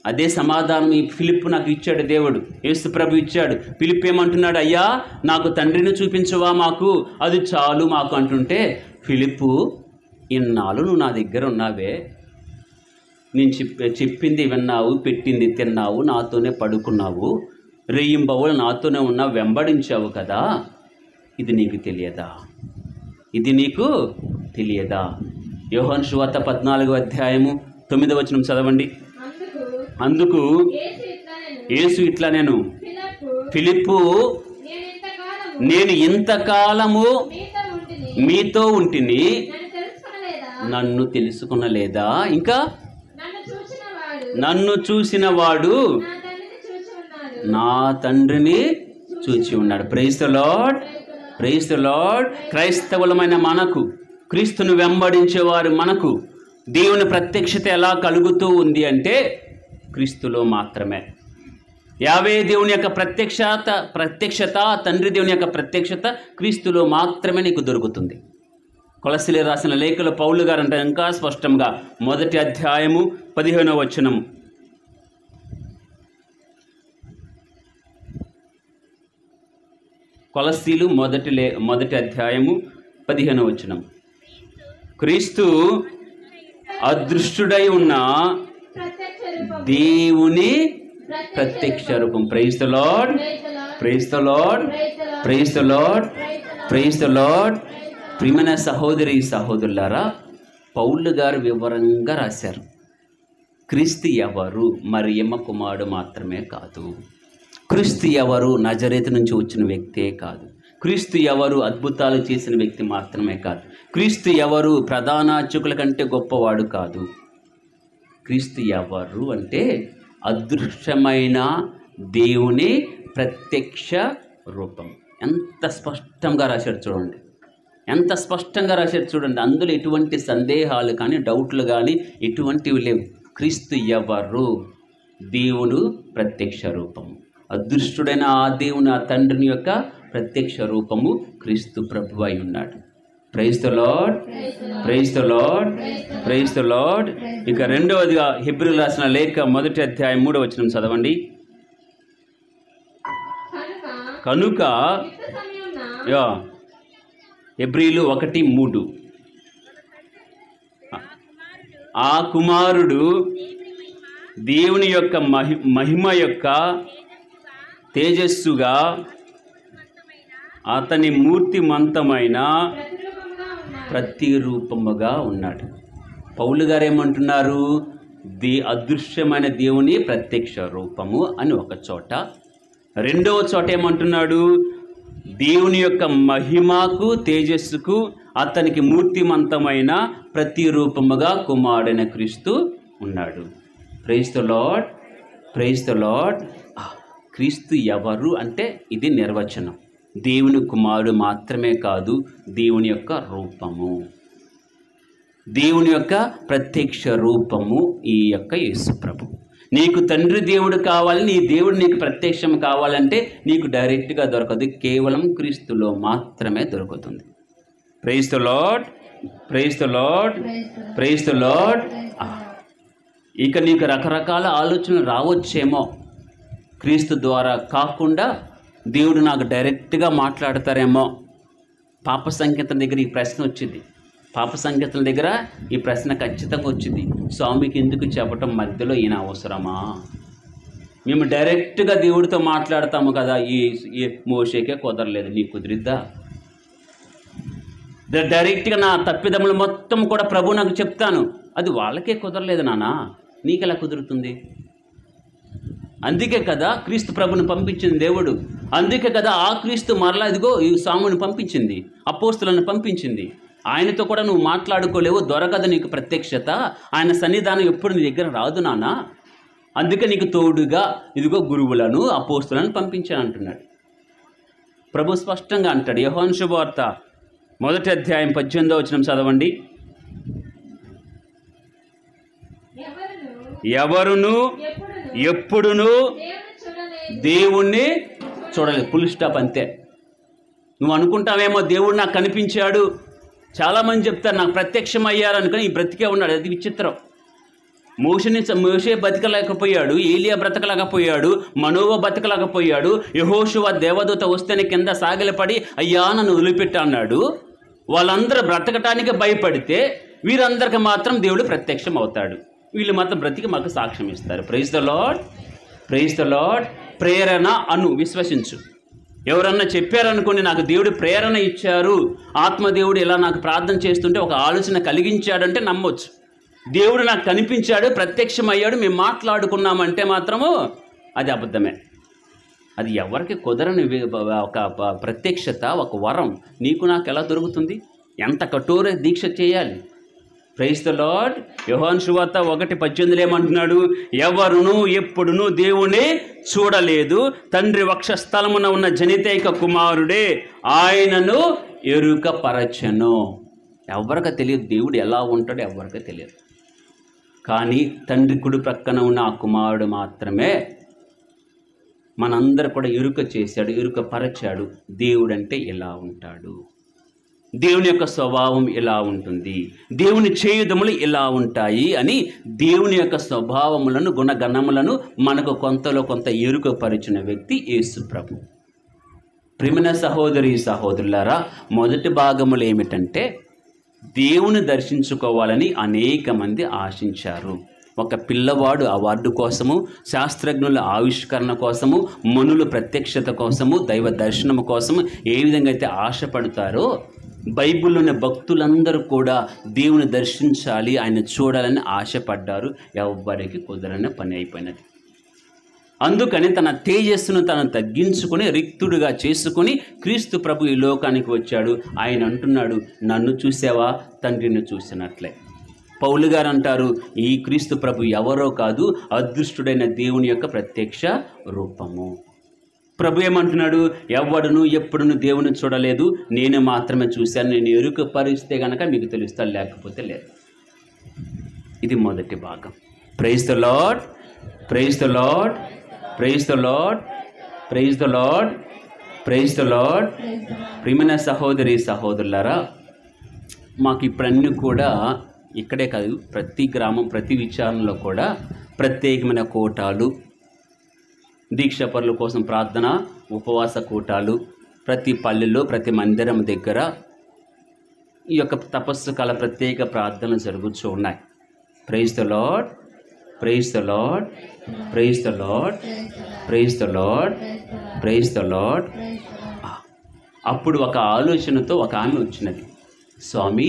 అదే సమాధానం ఈ ఫిలిప్ నాకు ఇచ్చాడు దేవుడు యేసు ప్రభు ఇచ్చాడు ఫిలిప్ ఏమంటున్నాడు అయ్యా నాకు తండ్రిని చూపించవా మాకు అది చాలు మాకు అంటుంటే ఫిలిప్పు ఇన్నాళ్ళు నువ్వు నా దగ్గర ఉన్నావే నేను చెప్ చెప్పింది విన్నావు పెట్టింది తిన్నావు నాతోనే పడుకున్నావు రెయ్యింబవులు నాతోనే ఉన్నావు వెంబడించావు కదా ఇది నీకు తెలియదా ఇది నీకు తెలియదా యోహాన్ శువార్త పద్నాలుగో అధ్యాయము తొమ్మిదవ వచనం చదవండి అందుకు అందుకు యేసు ఇట్లా నేను యేసు ఇట్లా నేను ఫిలిప్పు ఫిలిప్పు నేను ఇంతకాలం నేను ఇంతకాలము మీతో ఉంటిని మీతో ఉంటిని నన్ను తెలుసుకొనలేదా నన్ను తెలుసుకునలేదా ఇంకా నన్ను చూసిన వాడు నన్ను చూసిన వాడు నా తండ్రిని చూచి ఉన్నాడు నా తండ్రిని చూచి ఉన్నాడు praise the Lord praise the Lord క్రైస్తవులమైన మనకు క్రీస్తును వెంబడించేవారు మనకు దేవుని ప్రత్యక్షత ఎలా కలుగుతూ ఉంది అంటే క్రీస్తులో మాత్రమే యావే దేవుని యొక్క ప్రత్యక్షత ప్రత్యక్షత తండ్రి దేవుని యొక్క ప్రత్యక్షత క్రీస్తులో మాత్రమే నీకు దొరుకుతుంది కొలసిలి రాసిన లేఖలు పౌలు గారు అంటే ఇంకా స్పష్టంగా మొదటి అధ్యాయము పదిహేనవ వచనం కొలసీలు మొదటి లే మొదటి అధ్యాయము పదిహేనవ వచనం క్రీస్తు అదృష్టుడై ఉన్న ప్రత్యక్ష రూపం దేవుని ప్రత్యక్ష రూపం praise the Lord praise the Lord praise the Lord praise the Lord ప్రియమైన సహోదరి సహోదరులారా పౌలు గారు వివరంగా రాశారు క్రీస్తు ఎవరు మరియమ్మ కుమారుడు మాత్రమే కాదు క్రీస్తు ఎవరు నజరేతు నుంచి వచ్చిన వ్యక్తే కాదు క్రీస్తు ఎవరు అద్భుతాలు చేసిన వ్యక్తి మాత్రమే కాదు క్రీస్తు ఎవరు ప్రధాన అర్చకుల కంటే గొప్పవాడు కాదు క్రీస్తు ఎవరు అంటే అదృశ్యమైన దేవుని ప్రత్యక్ష రూపం ఎంత స్పష్టంగా రాశాడు చూడండి ఎంత స్పష్టంగా రాశాడు చూడండి అందులో ఎటువంటి సందేహాలు కానీ డౌట్లు కానీ ఎటువంటివి లేవు క్రీస్తు ఎవరు దేవుడు ప్రత్యక్ష రూపము అదృష్టుడైన ఆ దేవుని ఆ తండ్రిని యొక్క ప్రత్యక్ష రూపము క్రీస్తు ప్రభు అయి ఉన్నాడు praise the Lord praise the Lord praise the Lord ఇక రెండవదిగా హిబ్రిల్ రాసిన లేఖ మొదటి అధ్యాయం మూడవ వచనం చదవండి కనుక కనుక యుక్త సమయమున యా ఎబ్రిలు ఒకటి మూడు ఆ కుమారుడు దేవుని యొక్క మహి మహిమ యొక్క తేజస్సుగా అతని మూర్తిమంతమైన ప్రతిరూపముగా ఉన్నాడు ప్రతిరూపముగా ఉన్నాడు పౌలు గారు ఏమంటున్నారు దే అదృశ్యమైన దేవుని ప్రత్యక్ష రూపము అని ఒక చోట రెండవ చోట ఏమంటున్నాడు దేవుని యొక్క మహిమకు తేజస్సుకు అతనికి మూర్తిమంతమైన ప్రతిరూపముగా కుమారుడైన క్రీస్తు ఉన్నాడు praise the Lord praise the Lord క్రీస్తు ఎవరు అంటే ఇది నిర్వచనం దేవుని కుమారుడు మాత్రమే కాదు దేవుని యొక్క రూపము దేవుని యొక్క ప్రత్యక్ష రూపము ఈ యొక్క యేసు ప్రభు నీకు తండ్రి దేవుడు కావాలి నీ దేవుడు నీకు ప్రత్యక్షం కావాలంటే నీకు డైరెక్ట్గా దొరకదు కేవలం క్రీస్తులో మాత్రమే దొరుకుతుంది praise the Lord praise the Lord praise the Lord ఇక నీకు రకరకాల ఆలోచనలు రావచ్చేమో క్రీస్తు ద్వారా కాకుండా దేవుడు నాకు డైరెక్ట్గా మాట్లాడతారేమో పాప సంకేతం దగ్గర ఈ ప్రశ్న వచ్చింది పాప సంకేతం దగ్గర ఈ ప్రశ్న ఖచ్చితంగా వచ్చింది స్వామికి ఎందుకు చెప్పటం మధ్యలో ఈయన అవసరమా మేము డైరెక్ట్గా దేవుడితో మాట్లాడతాము కదా ఈ ఈ మోషేకే కుదరలేదు నీకు కుదిరిద్దా డ- డైరెక్ట్గా నా తప్పిదములు మొత్తం కూడా ప్రభు నాకు చెప్తాను అది వాళ్ళకే కుదరలేదు నాన్న నీకెలా కుదురుతుంది అందుకే కదా క్రీస్తు ప్రభుని పంపించింది దేవుడు అందుకే కదా ఆ క్రీస్తు మరలా ఇదిగో ఈ సాముని పంపించింది అపోస్తులను పంపించింది ఆయనతో కూడా నువ్వు మాట్లాడుకోలేవు దొరకదు నీకు ప్రత్యక్షత ఆయన సన్నిధానం ఎప్పుడు నీ దగ్గర రాదు నాన్న అందుకే నీకు తోడుగా ఇదిగో గురువులను అపోస్తులను పంపించాను అంటున్నాడు ప్రభు స్పష్టంగా అంటాడు యహోన్ శుభవార్త మొదటి అధ్యాయం పద్దెనిమిదో వచనం చదవండి ఎవరును ఎవరును ఎప్పుడును ఎప్పుడును దేవుని చూడలేదు దేవుణ్ణి చూడలేదు ఫుల్ స్టాప్ అంతే నువ్వు అనుకుంటావేమో దేవుడు నాకు కనిపించాడు చాలామంది చెప్తారు నాకు ప్రత్యక్షం అయ్యారు అనుకుని ఈ బ్రతికే ఉన్నాడు అది విచిత్రం మోషని మోషే బతకలేకపోయాడు ఏలియా బ్రతకలేకపోయాడు మనోవ బతకలేకపోయాడు యహోషువ దేవదూత వస్తేనే కింద సాగిలపడి అయ్యా నన్ను వదిలిపెట్టు అన్నాడు వాళ్ళందరూ బ్రతకటానికి భయపడితే వీరందరికి మాత్రం దేవుడు ప్రత్యక్షం అవుతాడు వీళ్ళు మాత్రం బ్రతికి మాకు సాక్ష్యం ఇస్తారు praise the Lord praise the Lord ప్రేరణ అను విశ్వసించు ఎవరన్నా చెప్పారనుకోండి నాకు దేవుడు ప్రేరణ ఇచ్చారు ఆత్మదేవుడు ఇలా నాకు ప్రార్థన చేస్తుంటే ఒక ఆలోచన కలిగించాడంటే నమ్మొచ్చు దేవుడు నాకు కనిపించాడు ప్రత్యక్షమయ్యాడు మేము మాట్లాడుకున్నామంటే మాత్రము అది అబద్ధమే అది ఎవరికి కుదరని వి- ఒక ప- ప్రత్యక్షత ఒక వరం నీకు నాకు ఎలా దొరుకుతుంది ఎంత కఠోర దీక్ష చేయాలి ప్రైజ్ ద లార్డ్ యోహాన్ శువార్త ఒకటి పద్దెనిమిదిలో ఏమంటున్నాడు ఎవరును ఎప్పుడును దేవుని చూడలేదు తండ్రి వక్షస్థలమున ఉన్న జనితైక కుమారుడే ఆయనను ఎరుక పరచను ఎవరికి తెలియదు దేవుడు ఎలా ఉంటాడో ఎవరికి తెలియదు కానీ తండ్రి కుడి ప్రక్కన ఉన్న ఆ కుమారుడు మాత్రమే మనందరూ కూడా ఎరుక చేశాడు ఎరుక పరచాడు దేవుడంటే ఎలా ఉంటాడు దేవుని యొక్క స్వభావం ఎలా ఉంటుంది దేవుని చేయుదములు ఎలా ఉంటాయి అని దేవుని యొక్క స్వభావములను గుణగణములను మనకు కొంతలో కొంత ఎరుకపరిచిన వ్యక్తి యేసు ప్రభు ప్రిమిన సహోదరి సహోదరులారా మొదటి భాగములు ఏమిటంటే దేవుని దర్శించుకోవాలని అనేక మంది ఆశించారు ఒక పిల్లవాడు అవార్డు కోసము శాస్త్రజ్ఞుల ఆవిష్కరణ కోసము మనుల ప్రత్యక్షత కోసము దైవ దర్శనము కోసము ఏ విధంగా అయితే ఆశపడతారో బైబిల్లోని భక్తులందరూ కూడా దేవుని దర్శించాలి ఆయన చూడాలని ఆశపడ్డారు ఎవ్వరికి కుదరని పని అయిపోయినది అందుకని తన తేజస్సును తను తగ్గించుకొని రిక్తుడుగా చేసుకొని క్రీస్తు ప్రభు ఈ లోకానికి వచ్చాడు ఆయన అంటున్నాడు నన్ను చూసావా తండ్రిని చూసినట్లే పౌలు గారు అంటారు ఈ క్రీస్తు ప్రభు ఎవరో కాదు అదృష్టుడైన దేవుని యొక్క ప్రత్యక్ష రూపము ప్రభు ఏమంటున్నాడు ఎవడును ఎప్పుడును దేవుని చూడలేదు నేను మాత్రమే చూశాను నేను ఎరుక పరిస్తే గనక మీకు తెలుస్తా లేకపోతే లేదు ఇది మొదటి భాగం praise the Lord praise the Lord praise the Lord praise the Lord praise the Lord ప్రియమైన సహోదరి సహోదరులారా మాకు ఇప్పుడన్నీ కూడా ఇక్కడే కాదు ప్రతి గ్రామం ప్రతి విచారణలో కూడా ప్రత్యేకమైన కూటాలు దీక్షపరుల కోసం ప్రార్థన ఉపవాస కూటాలు ప్రతి పల్లెల్లో ప్రతి మందిరం దగ్గర ఈ యొక్క తపస్సు కాల ప్రత్యేక ప్రార్థనలు జరుగుతూ ఉన్నాయి praise the Lord praise the Lord praise the Lord praise the Lord praise the Lord అప్పుడు ఒక ఆలోచనతో ఒక ఆమె వచ్చినది స్వామి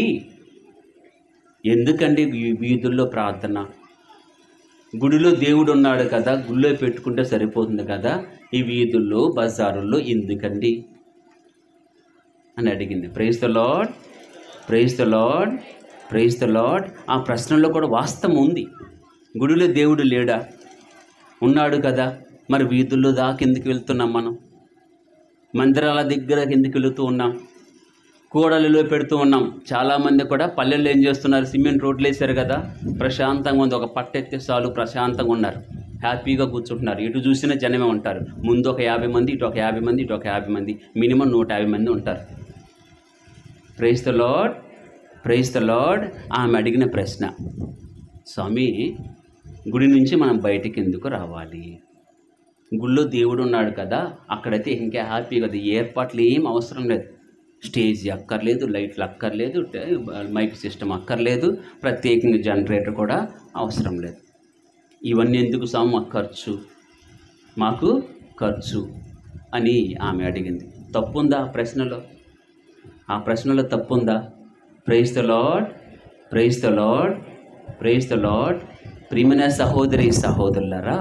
ఎందుకండి ఈ వీధుల్లో ప్రార్థన గుడిలో దేవుడు ఉన్నాడు కదా గుడిలో పెట్టుకుంటే సరిపోతుంది కదా ఈ వీధుల్లో బజారుల్లో ఎందుకండి అని అడిగింది praise the Lord praise the Lord praise the Lord ఆ ప్రశ్నలో కూడా వాస్తవం ఉంది గుడిలో దేవుడు లేడా ఉన్నాడు కదా మరి వీధుల్లో దాకా ఎందుకు వెళ్తున్నాం మనం మందిరాల దగ్గర ఎందుకు వెళుతూ ఉన్నాం కూడలిలో పెడుతూ ఉన్నాం చాలామంది కూడా పల్లెల్లో ఏం చేస్తున్నారు సిమెంట్ రోడ్లు వేశారు కదా ప్రశాంతంగా ఉంది ఒక పట్టెత్తే చాలు ప్రశాంతంగా ఉన్నారు హ్యాపీగా కూర్చుంటున్నారు ఇటు చూసిన జనమే ఉంటారు ముందు ఒక యాభై మంది ఇటు ఒక యాభై మంది ఇటు ఒక యాభై మంది మినిమం నూట యాభై మంది ఉంటారు praise the Lord praise the Lord ఆమె అడిగిన ప్రశ్న స్వామి గుడి నుంచి మనం బయటికి ఎందుకు రావాలి గుళ్ళో దేవుడు ఉన్నాడు కదా అక్కడైతే ఇంకా హ్యాపీ కదా ఏర్పాట్లు ఏం అవసరం లేదు స్టేజ్ అక్కర్లేదు లైట్లు అక్కర్లేదు ట- మైక్ సిస్టమ్ అక్కర్లేదు ప్రత్యేకంగా జనరేటర్ కూడా అవసరం లేదు ఇవన్నీ ఎందుకు సాము మాకు ఖర్చు మాకు ఖర్చు అని ఆమె అడిగింది తప్పుందా ఆ ప్రశ్నలో ఆ ప్రశ్నలో తప్పుందా praise the Lord praise the Lord praise the Lord ప్రియమైన సహోదరి సహోదరులరా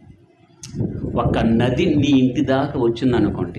ఒక నది నీ ఇంటి దాకా వచ్చిందనుకోండి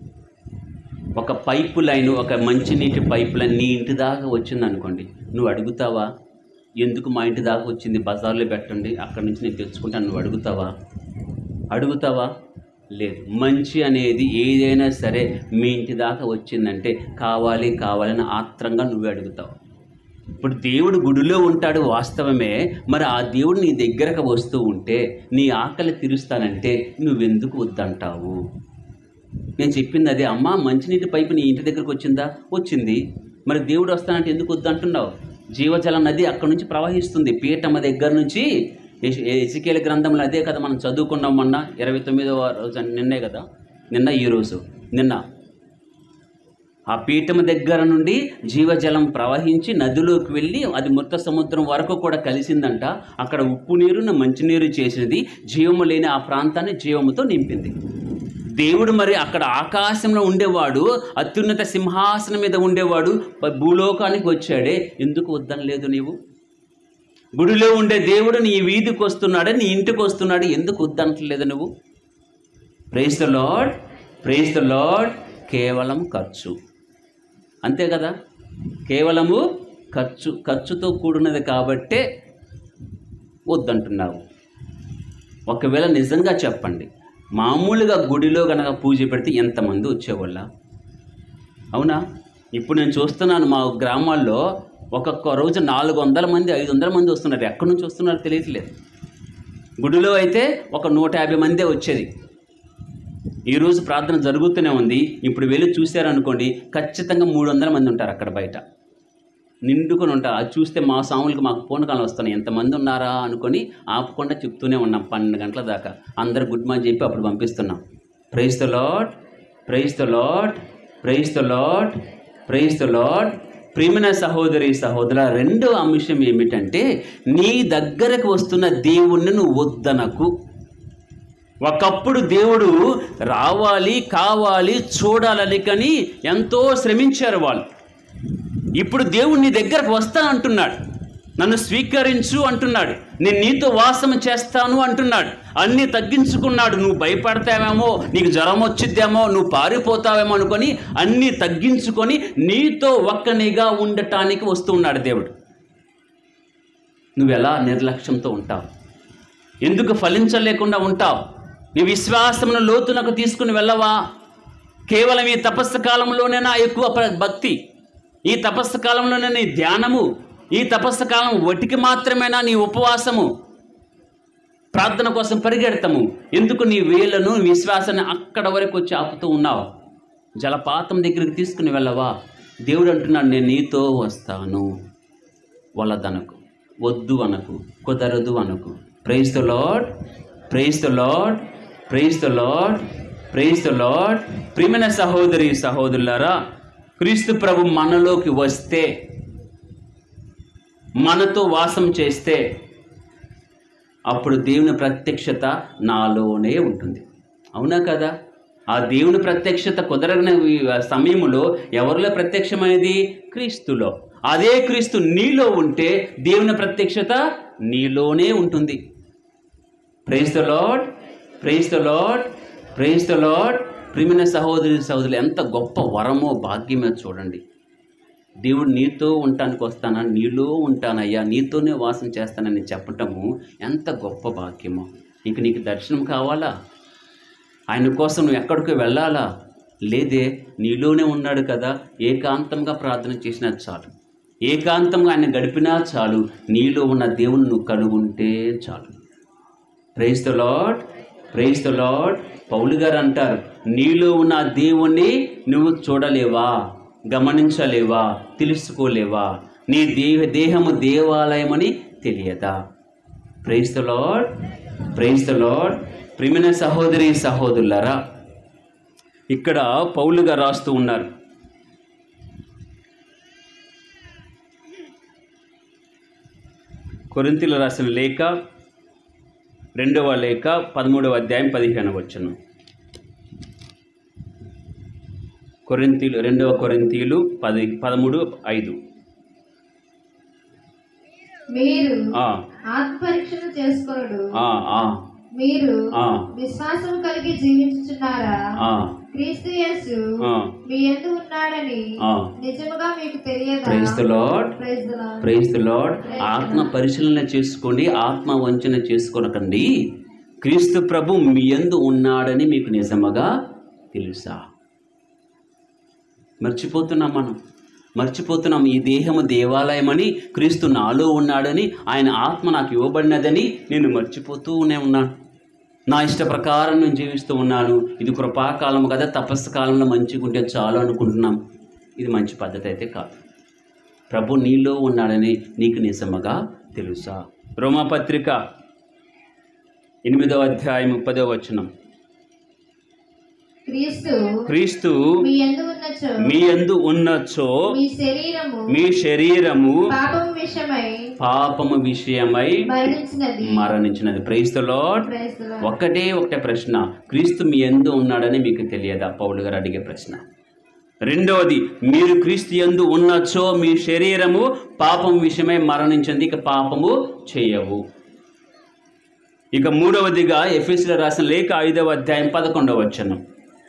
ఒక పైపు లైన్ ఒక మంచినీటి పైపు లైన్ నీ ఇంటి దాకా వచ్చిందనుకోండి నువ్వు అడుగుతావా ఎందుకు మా ఇంటి దాకా వచ్చింది బజార్లో పెట్టండి అక్కడి నుంచి నేను తెచ్చుకుంటాను నువ్వు అడుగుతావా అడుగుతావా లేదు మంచి అనేది ఏదైనా సరే మీ ఇంటి దాకా వచ్చిందంటే కావాలి కావాలని ఆత్రంగా నువ్వే అడుగుతావు ఇప్పుడు దేవుడు గుడిలో ఉంటాడు వాస్తవమే మరి ఆ దేవుడు నీ దగ్గరకు వస్తూ ఉంటే నీ ఆకలి తీరుస్తానంటే నువ్వెందుకు వద్దంటావు నేను చెప్పింది అదే అమ్మా మంచినీటి పైపు నీ ఇంటి దగ్గరకు వచ్చిందా వచ్చింది మరి దేవుడు వస్తానంటే ఎందుకు వద్దంటున్నావు జీవజల నది అక్కడి నుంచి ప్రవహిస్తుంది పీఠమ దగ్గర నుంచి ఎసికేల గ్రంథంలో అదే కదా మనం చదువుకున్నాం మొన్న ఇరవై తొమ్మిదవ రోజు నిన్నే కదా నిన్న ఈ రోజు నిన్న ఆ పీఠం దగ్గర నుండి జీవజలం ప్రవహించి నదిలోకి వెళ్ళి అది మృత సముద్రం వరకు కూడా కలిసిందంట అక్కడ ఉప్పు నీరును మంచినీరు చేసినది జీవము లేని ఆ ప్రాంతాన్ని జీవముతో నింపింది దేవుడు మరి అక్కడ ఆకాశంలో ఉండేవాడు అత్యున్నత సింహాసనం మీద ఉండేవాడు ప- భూలోకానికి వచ్చాడే ఎందుకు వద్దనలేదు నీవు గుడిలో ఉండే దేవుడు నీ వీధికి వస్తున్నాడు నీ ఇంటికి వస్తున్నాడు ఎందుకు వద్దనట్లేదు నువ్వు praise the Lord praise the Lord కేవలం ఖర్చు అంతే కదా కేవలము ఖర్చు ఖర్చుతో కూడినది కాబట్టే వద్దంటున్నావు ఒకవేళ నిజంగా చెప్పండి మామూలుగా గుడిలో గనక పూజ పెడితే ఎంతమంది వచ్చేవాళ్ళ అవునా ఇప్పుడు నేను చూస్తున్నాను మా గ్రామాల్లో ఒక్కొక్క రోజు నాలుగు వందల మంది ఐదు వందల మంది వస్తున్నారు ఎక్కడి నుంచి వస్తున్నారో తెలియట్లేదు గుడిలో అయితే ఒక నూట యాభై మందే వచ్చేది ఈరోజు ప్రార్థన జరుగుతూనే ఉంది ఇప్పుడు వెళ్ళి చూశారనుకోండి ఖచ్చితంగా మూడు వందల మంది ఉంటారు అక్కడ బయట నిండుకొని ఉంటారు అది చూస్తే మా సాములకి మాకు పూనకాలం వస్తున్నాయి ఎంతమంది ఉన్నారా అనుకొని ఆపకుండా చెప్తూనే ఉన్నాం పన్నెండు గంటల దాకా అందరు గుడ్ మార్నింగ్ చెప్పి అప్పుడు పంపిస్తున్నాం praise the Lord praise the Lord praise the Lord praise the Lord ప్రియమైన సహోదరి సహోదర రెండో అంశం ఏమిటంటే నీ దగ్గరకు వస్తున్న దేవుణ్ణి నువ్వు వద్దనకు ఒకప్పుడు దేవుడు రావాలి కావాలి చూడాలని కానీ ఎంతో శ్రమించారు వాళ్ళు ఇప్పుడు దేవుడు నీ దగ్గరకు వస్తాను అంటున్నాడు నన్ను స్వీకరించు అంటున్నాడు నేను నీతో వాసన చేస్తాను అంటున్నాడు అన్నీ తగ్గించుకున్నాడు నువ్వు భయపడతావేమో నీకు జ్వరం వచ్చిద్దేమో నువ్వు పారిపోతావేమో అనుకొని అన్నీ తగ్గించుకొని నీతో ఒక్కనిగా ఉండటానికి వస్తూ ఉన్నాడు దేవుడు నువ్వు ఎలా నిర్లక్ష్యంతో ఉంటావు ఎందుకు ఫలించలేకుండా ఉంటావు నీ విశ్వాసమును లోతునకు తీసుకుని వెళ్ళవా కేవలం ఈ తపస్సు కాలంలోనే నా ఎక్కువ ప్ర- భక్తి ఈ తపస్సు కాలంలోనే నీ ధ్యానము ఈ తపస్సు కాలం వటికి మాత్రమేనా నీ ఉపవాసము ప్రార్థన కోసం పరిగెడతాము ఎందుకు నీ వేలను నీ విశ్వాసాన్ని అక్కడ వరకు వచ్చి ఆపుతూ ఉన్నావు జలపాతం దగ్గరికి తీసుకుని వెళ్ళవా దేవుడు అంటున్నాడు నేను నీతో వస్తాను వలదనకు వద్దు అనకు కుదరదు అనకు praise the Lord praise the Lord praise the Lord praise the Lord ప్రియమైన సహోదరి సహోదరులారా క్రీస్తు ప్రభు మనలోకి వస్తే మనతో వాసం చేస్తే అప్పుడు దేవుని ప్రత్యక్షత నాలోనే ఉంటుంది అవునా కదా ఆ దేవుని ప్రత్యక్షత కుదరని సమయంలో ఎవరిలో ప్రత్యక్షమైనది క్రీస్తులో అదే క్రీస్తు నీలో ఉంటే దేవుని ప్రత్యక్షత నీలోనే ఉంటుంది praise the Lord praise the Lord praise the Lord ప్రియమైన సహోదరి సహోదరులు ఎంత గొప్ప వరమో భాగ్యమో చూడండి దేవుడు నీతో ఉండటానికి వస్తానా నీలో ఉంటానయ్యా నీతోనే వాసం చేస్తానని చెప్పటము ఎంత గొప్ప భాగ్యమో ఇంక నీకు దర్శనం కావాలా ఆయన కోసం నువ్వు ఎక్కడికి వెళ్ళాలా లేదే నీలోనే ఉన్నాడు కదా ఏకాంతంగా ప్రార్థన చేసినా చాలు ఏకాంతంగా ఆయన గడిపినా చాలు నీలో ఉన్న దేవుని నువ్వు కనుగొంటే చాలు praise the Lord praise the Lord పౌలు గారు అంటారు నీలో ఉన్న ఆ దేవుణ్ణి నువ్వు చూడలేవా గమనించలేవా తెలుసుకోలేవా నీ దేహ దేహము దేవాలయమని తెలియదా praise the Lord praise the Lord ప్రియమైన సహోదరి సహోదరులారా ఇక్కడ పౌలుగా రాస్తూ ఉన్నారు కొరింతలు రాసిన లేఖ రెండవ లేఖ పదమూడవ అధ్యాయం పదిహేను వచ్చును కొరింతీలు రెండవ కొరింతీలు పది పదమూడు ఐదు మీరు ఆ, ఆత్మపరీక్షను చేసుకొనుడు ఆ, ఆ, మీరు ఆ, విశ్వాసం కలిగి జీవించుచున్నారా ఆ, క్రీస్తు యేసు ఆ. మీ ఎందు ఉన్నాడని ఆ. నిజముగా మీకు తెలియదా praise the Lord praise the Lord. Praise the Lord ఆత్మ పరిశీలన చేసుకోండి ఆత్మ వంచన చేసుకోనకండి క్రీస్తు ప్రభు మీ యందు ఉన్నాడని మీకు నిజముగా తెలుసా మర్చిపోతున్నాం మనం మర్చిపోతున్నాం ఈ దేహము దేవాలయమని క్రీస్తు నాలో ఉన్నాడని ఆయన ఆత్మ నాకు ఇవ్వబడినదని నేను మర్చిపోతూనే ఉన్నాను నా ఇష్ట ప్రకారం నేను జీవిస్తూ ఉన్నాను ఇది కృపాకాలం కదా తపస్సు కాలంలో మంచిగా ఉంటే చాలు అనుకుంటున్నాం ఇది మంచి పద్ధతి అయితే కాదు ప్రభు నీలో ఉన్నాడని నీకు నిజముగా తెలుసా రోమాపత్రిక ఎనిమిదవ అధ్యాయం ముప్పదవ వచనం క్రీస్తు క్రీస్తు మీ ఎందు ఉన్నచో మీ యందు ఉన్నచో మీ శరీరము మీ శరీరము పాపం విషయమై పాపము విషయమై మరణించినది మరణించినది praise the Lord Praise the Lord. ఒక్కటే ఒకటే ప్రశ్న క్రీస్తు మీ ఎందు ఉన్నాడని మీకు తెలియదా పౌలు గారు అడిగే ప్రశ్న రెండవది మీరు క్రీస్తు యందు ఉన్నచో మీ శరీరము పాపం విషయమై మరణించింది ఇక పాపము చేయవు ఇక మూడవదిగా ఎఫ్ఎస్లో రాసిన లేఖ ఐదవ అధ్యాయం పదకొండవ వచనం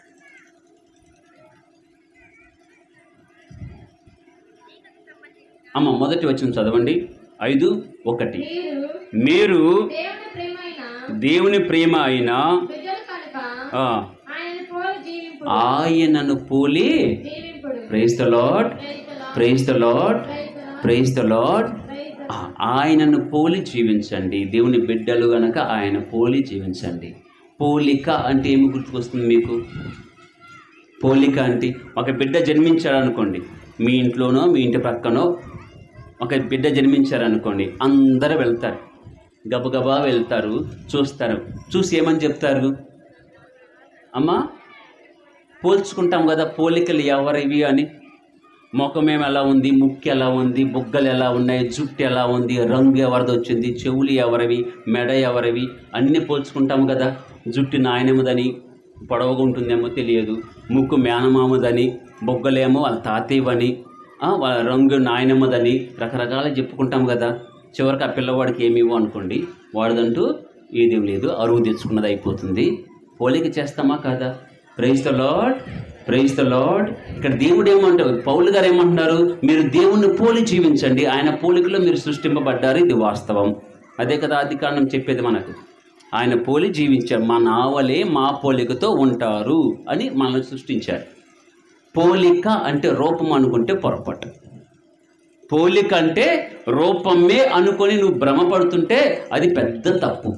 అమ్మ మొదటి వచనం చదవండి ఐదు ఒకటి మీరు మీరు దేవుని ప్రేమైన దేవుని ప్రేమ అయిన బిడ్డలు కనుక ఆ, ఆయన పోలి జీవింపుడు ఆయనను పోలి జీవింపుడు praise the Lord praise the Lord praise the Lord ఆయనను పోలి జీవించండి దేవుని బిడ్డలు గనక ఆయన పోలి జీవించండి పోలిక అంటే ఏమి గుర్తుకొస్తుంది మీకు పోలిక అంటే ఒక బిడ్డ జన్మించాడు అనుకోండి మీ ఇంట్లోనో మీ ఇంటి పక్కనో ఒక బిడ్డ జన్మించారనుకోండి అందరూ వెళ్తారు గబగబా వెళ్తారు చూస్తారు చూసి ఏమని చెప్తారు అమ్మా పోల్చుకుంటాం కదా పోలికలు ఎవరివి అని ముఖమేం ఎలా ఉంది ముక్కు ఎలా ఉంది బుగ్గలు ఎలా ఉన్నాయి జుట్టు ఎలా ఉంది రంగు ఎవరిది వచ్చింది చెవులు ఎవరివి మెడ ఎవరివి అన్నీ పోల్చుకుంటాం కదా జుట్టు నాయనముదని పొడవుగా ఉంటుందేమో తెలియదు ముక్కు మేనమామదని బొగ్గలేమో వాళ్ళ తాతయ్యవని ఆ, వాళ్ళ రంగు నాయనమ్మదని రకరకాల చెప్పుకుంటాం కదా చివరికి ఆ పిల్లవాడికి ఏమివో అనుకోండి వాడిదంటూ ఏదేం లేదు అరువు తెచ్చుకున్నది అయిపోతుంది పోలిక చేస్తామా కాదా praise the Lord praise the Lord ఇక్కడ దేవుడు ఏమంటారు పౌలు గారు ఏమంటున్నారు మీరు దేవుణ్ణి పోలి జీవించండి ఆయన పోలికలో మీరు సృష్టింపబడ్డారు ఇది వాస్తవం అదే కదా ఆది కారణం చెప్పేది మనకు ఆయన పోలి జీవించారు మా నావలే మా పోలికతో ఉంటారు అని మనల్ని సృష్టించారు పోలిక అంటే రూపం అనుకుంటే పొరపాటు పోలిక అంటే రూపమే అనుకొని నువ్వు భ్రమపడుతుంటే అది పెద్ద తప్పు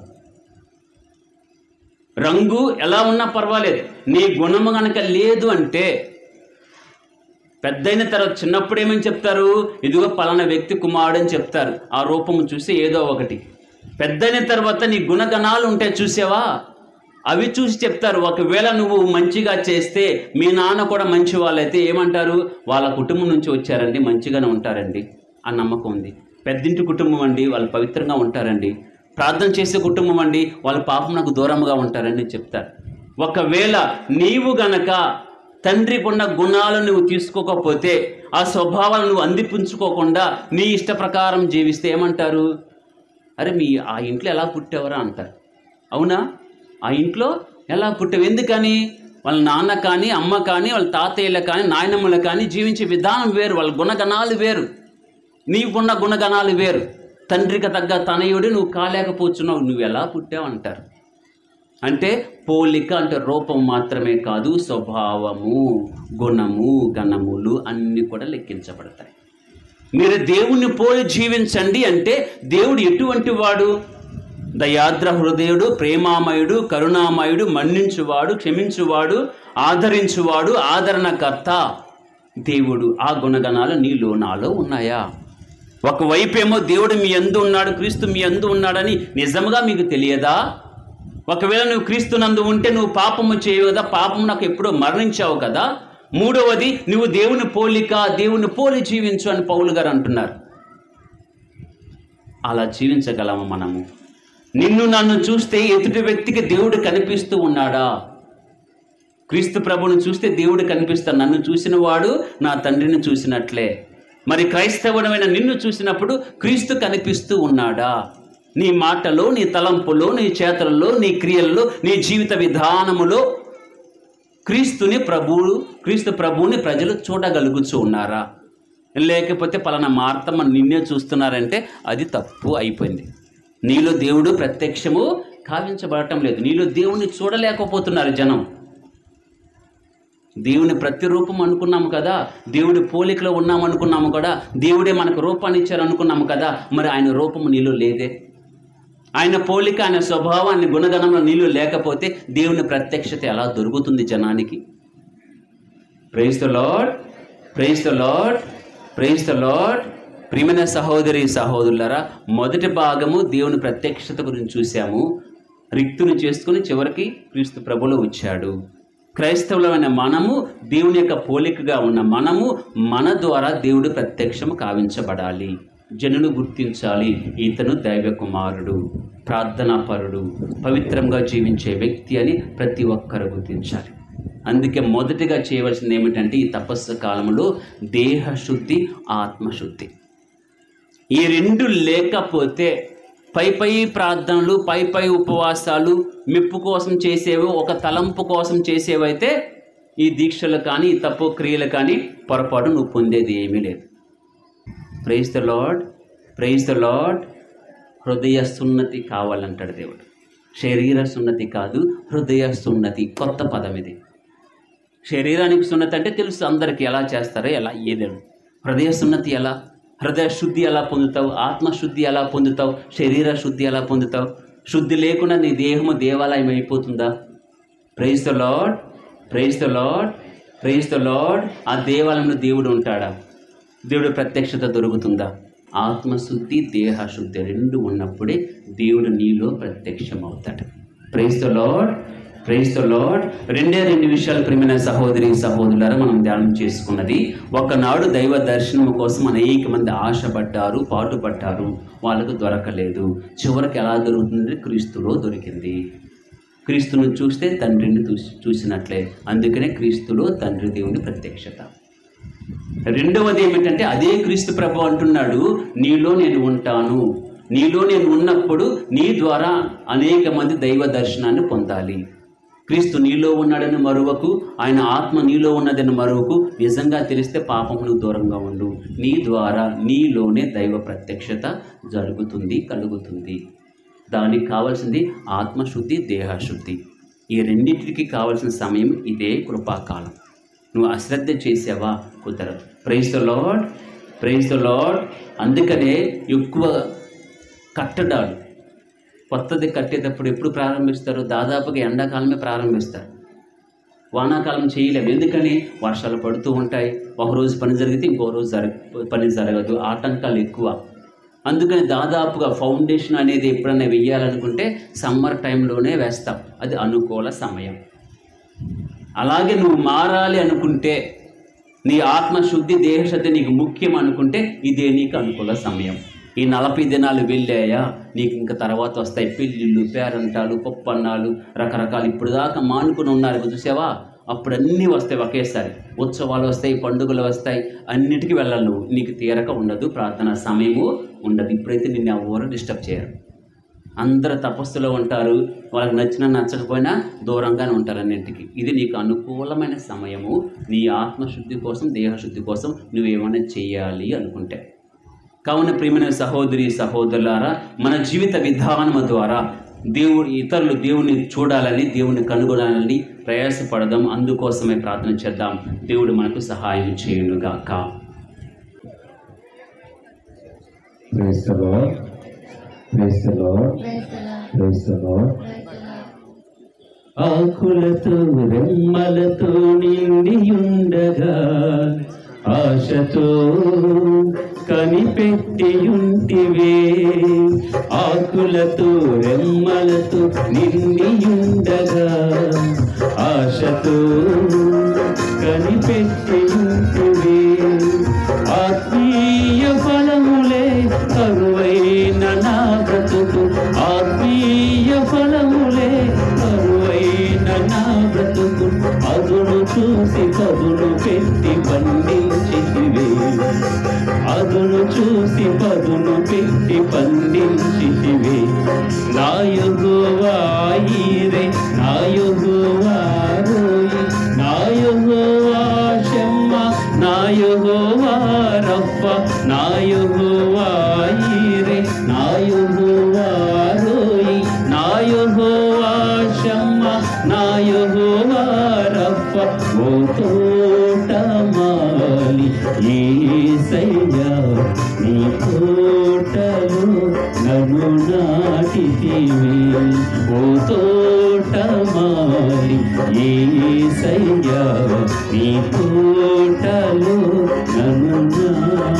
రంగు ఎలా ఉన్నా పర్వాలేదు నీ గుణము గనక లేదు అంటే పెద్దయిన తర్వాత చిన్నప్పుడు ఏమని చెప్తారు ఇదిగో పలానా వ్యక్తి కుమారుడు అని చెప్తారు ఆ రూపము చూసి ఏదో ఒకటి పెద్దయిన తర్వాత నీ గుణగణాలు ఉంటాయి చూసావా అవి చూసి చెప్తారు ఒకవేళ నువ్వు మంచిగా చేస్తే మీ నాన్న కూడా మంచి వాళ్ళైతే ఏమంటారు వాళ్ళ కుటుంబం నుంచి వచ్చారండి మంచిగానే ఉంటారండి ఆ నమ్మకం ఉంది పెద్దింటి కుటుంబం అండి వాళ్ళు పవిత్రంగా ఉంటారండి ప్రార్థన చేసే కుటుంబం అండి వాళ్ళ పాపం నాకు దూరంగా ఉంటారని చెప్తారు ఒకవేళ నీవు గనక తండ్రికున్న గుణాలు నువ్వు తీసుకోకపోతే ఆ స్వభావాలను నువ్వు అందిపుంచుకోకుండా నీ ఇష్ట ప్రకారం జీవిస్తే ఏమంటారు అరే మీ ఆ ఇంట్లో ఎలా పుట్టావరా అంటారు అవునా ఆ ఇంట్లో ఎలా పుట్టావు ఎందుకని వాళ్ళ నాన్న కానీ అమ్మ కానీ వాళ్ళ తాతయ్యలు కానీ నాయనమ్మలు కానీ జీవించే విధానం వేరు వాళ్ళ గుణగణాలు వేరు నీకున్న గుణగణాలు వేరు తండ్రికి తగ్గ తనయుడు నువ్వు కాలేకపోతున్నావు నువ్వు ఎలా పుట్టావు అంటారు అంటే పోలిక అంటే రూపం మాత్రమే కాదు స్వభావము గుణము గణములు అన్నీ కూడా లెక్కించబడతాయి మీరు దేవుణ్ణి పోలి జీవించండి అంటే దేవుడు ఎటువంటి వాడు దయాద్ర హృదయుడు ప్రేమామయుడు కరుణామయుడు మన్నించువాడు క్షమించువాడు ఆదరించువాడు ఆదరణకర్త దేవుడు ఆ గుణగణాలు నీలో నాలో ఉన్నాయా ఒకవైపేమో దేవుడు మీ అందు ఉన్నాడు క్రీస్తు మీ అందు ఉన్నాడని నిజంగా మీకు తెలియదా ఒకవేళ నువ్వు క్రీస్తు నందు ఉంటే నువ్వు పాపము చేయవు కదా పాపం నాకు ఎప్పుడో మరణించావు కదా మూడవది నువ్వు దేవుని పోలిక దేవుని పోలి జీవించు అని పౌలు గారు అంటున్నారు అలా జీవించగలమా మనము నిన్ను నన్ను చూస్తే ఎదుటి వ్యక్తికి దేవుడు కనిపిస్తూ ఉన్నాడా క్రీస్తు ప్రభువుని చూస్తే దేవుడు కనిపిస్తాడు నన్ను చూసిన వాడు నా తండ్రిని చూసినట్లే మరి క్రైస్తవుడమైన నిన్ను చూసినప్పుడు క్రీస్తు కనిపిస్తూ ఉన్నాడా నీ మాటలో నీ తలంపులో నీ చేతలలో నీ క్రియల్లో నీ జీవిత విధానములో క్రీస్తుని ప్రభువు క్రీస్తు ప్రభువుని ప్రజలు చూడగలుగుతూ ఉన్నారా లేకపోతే పలానా మార్తమ్మ నిన్నే చూస్తున్నారంటే అది తప్పు అయిపోయింది నీలో దేవుడు ప్రత్యక్షము కావించబడటం లేదు నీలో దేవుణ్ణి చూడలేకపోతున్నారు జనం దేవుని ప్రతిరూపం అనుకున్నాము కదా దేవుడి పోలికలో ఉన్నాం అనుకున్నాము కదా దేవుడే మనకు రూపాన్ని ఇచ్చారు అనుకున్నాము కదా మరి ఆయన రూపము నీలో లేదే ఆయన పోలిక ఆయన స్వభావాన్ని గుణగణంలో నీళ్ళు లేకపోతే దేవుని ప్రత్యక్షత ఎలా దొరుకుతుంది జనానికి praise the Lord praise the Lord praise the Lord ప్రియమైన సహోదరి సహోదరులరా మొదటి భాగము దేవుని ప్రత్యక్షత గురించి చూసాము రిక్తుని చేసుకుని చివరికి క్రీస్తు ప్రభులో వచ్చాడు క్రైస్తవులమైన మనము దేవుని యొక్క పోలికగా ఉన్న మనము మన ద్వారా దేవుడు ప్రత్యక్షము కావించబడాలి జనులు గుర్తించాలి ఇతను దైవ కుమారుడు ప్రార్థనాపరుడు పవిత్రంగా జీవించే వ్యక్తి అని ప్రతి ఒక్కరు గుర్తించాలి అందుకే మొదటిగా చేయవలసింది ఏమిటంటే ఈ తపస్సు కాలంలో దేహశుద్ధి ఆత్మశుద్ధి ఈ రెండు లేకపోతే పై పై ప్రార్థనలు పై పై ఉపవాసాలు మెప్పు కోసం చేసేవి ఒక తలంపు కోసం చేసేవైతే ఈ దీక్షలు కానీ ఈ తప్పు క్రియలు కానీ పొరపాటు నువ్వు పొందేది ఏమీ లేదు praise the Lord praise the Lord హృదయ సున్నతి కావాలంటాడు దేవుడు శరీర సున్నతి కాదు హృదయ సున్నతి కొత్త పదం ఇది శరీరానికి సున్నతి అంటే తెలుసు అందరికీ ఎలా చేస్తారో ఎలా ఏదేడు హృదయ సున్నతి ఎలా హృదయ శుద్ధి ఎలా పొందుతావు ఆత్మశుద్ధి ఎలా పొందుతావు శరీర శుద్ధి ఎలా పొందుతావు శుద్ధి లేకుండా నీ దేహము దేవాలయం అయిపోతుందా praise the Lord praise the Lord praise the Lord ఆ దేవాలయంలో దేవుడు ఉంటాడా దేవుడు ప్రత్యక్షత దొరుకుతుందా ఆత్మశుద్ధి దేహశుద్ధి రెండు ఉన్నప్పుడే దేవుడు నీలో ప్రత్యక్షం అవుతాడు praise the Lord praise the Lord రెండే రెండు విషయాలు ప్రియమైన సహోదరి సహోదరులారా మనం ధ్యానం చేసుకున్నది ఒకనాడు దైవ దర్శనం కోసం అనేక మంది ఆశపడ్డారు పాటుపడ్డారు వాళ్ళకు దొరకలేదు చివరికి ఎలా దొరుకుతుంది క్రీస్తులో దొరికింది క్రీస్తును చూస్తే తండ్రిని చూసి చూసినట్లే అందుకనే క్రీస్తులో తండ్రి దేవుని ప్రత్యక్షత రెండవది ఏమిటంటే అదే క్రీస్తు ప్రభు అంటున్నాడు నీలో నేను ఉంటాను నీలో నేను ఉన్నప్పుడు నీ ద్వారా అనేక మంది దైవ దర్శనాన్ని పొందాలి క్రీస్తు నీలో ఉన్నాడని మరువకు ఆయన ఆత్మ నీలో ఉన్నదని మరువకు నిజంగా తెలిస్తే పాపమును దూరంగా ఉండు నీ ద్వారా నీలోనే దైవ ప్రత్యక్షత జరుగుతుంది కలుగుతుంది దానికి కావాల్సింది ఆత్మశుద్ధి దేహశుద్ధి ఈ రెండింటికి కావాల్సిన సమయం ఇదే కృపాకాలం నువ్వు అశ్రద్ధ చేసావా కుదరదు praise the Lord praise the Lord అందుకనే ఎక్కువ కట్టడాలు కొత్తది కట్టేటప్పుడు ఎప్పుడు ప్రారంభిస్తారు దాదాపుగా ఎండాకాలమే ప్రారంభిస్తారు వానాకాలం చేయలేము ఎందుకని వర్షాలు పడుతూ ఉంటాయి ఒక రోజు పని జరిగితే ఇంకో రోజు జరగ పని జరగదు ఆటంకాలు ఎక్కువ అందుకని దాదాపుగా ఫౌండేషన్ అనేది ఎప్పుడైనా వెయ్యాలనుకుంటే సమ్మర్ టైంలోనే వేస్తాం అది అనుకూల సమయం అలాగే నువ్వు మారాలి అనుకుంటే నీ ఆత్మశుద్ధి దేహశుద్ధి నీకు ముఖ్యం అనుకుంటే ఇదే నీకు అనుకూల సమయం ఈ నలభై దినాలు వెళ్ళాయా నీకు ఇంకా తర్వాత వస్తాయి పెళ్ళిళ్ళు పేరంటాలు పప్పన్నాలు రకరకాలు ఇప్పుడు దాకా మానుకుని ఉన్నారు ఇవి చూసావా అప్పుడు అన్నీ వస్తాయి ఒకేసారి ఉత్సవాలు వస్తాయి పండుగలు వస్తాయి అన్నిటికీ వెళ్ళాలి నువ్వు నీకు తీరక ఉండదు ప్రార్థన సమయము ఉండదు ఇప్పుడైతే నిన్ను ఎవరు డిస్టర్బ్ చేయరు అందరు తపస్సులో ఉంటారు వాళ్ళకి నచ్చినా నచ్చకపోయినా దూరంగానే ఉంటారు అన్నింటికి ఇది నీకు అనుకూలమైన సమయము నీ ఆత్మశుద్ధి కోసం దేహశుద్ధి కోసం నువ్వేమైనా చేయాలి అనుకుంటే కావున ప్రియమైన సహోదరి సహోదరులారా మన జీవిత విధానం ద్వారా దేవుడు ఇతరులు దేవుని చూడాలని దేవుని కనుగొనాలని ప్రయాసపడదాం అందుకోసమే ప్రార్థన చేద్దాం దేవుడు మనకు సహాయం చేయునుగాక Praise the Lord. Praise the Lord. Praise the Lord. ఆకులతో రెమ్మలతో నిండియుండగా ఆశతో కనిపెట్టియుంటివే ఆకులతో రెమ్మలతో నిండియుండగా ఆశతో కనిపెట్టియుంటివే ఆత్మీయ ఫలములే కరువైన నా బ్రతుకు ఆత్మీయ ఫలములే కరువైన నా బ్రతుకు అదును చూసి పదును పెట్టి పండించితివే అదును చూసి పదును పెట్టి పండించితివే నాయుగోవాయిరే నాయుగోవారోయి నాయుగోవా శమ్మ నాయుగోవా రఫ నాయుగోవాయిరే నాయుగోవారోయి నాయుగోవా శమ్మ నాయుగోవా రఫ ఓ తోటమాలి ఏసయ్యా నీ తోటలో నన్ను నాటితివి ఓ తోటమాలి ఏసయ్యా నీ తోటలో నన్ను నాటితివి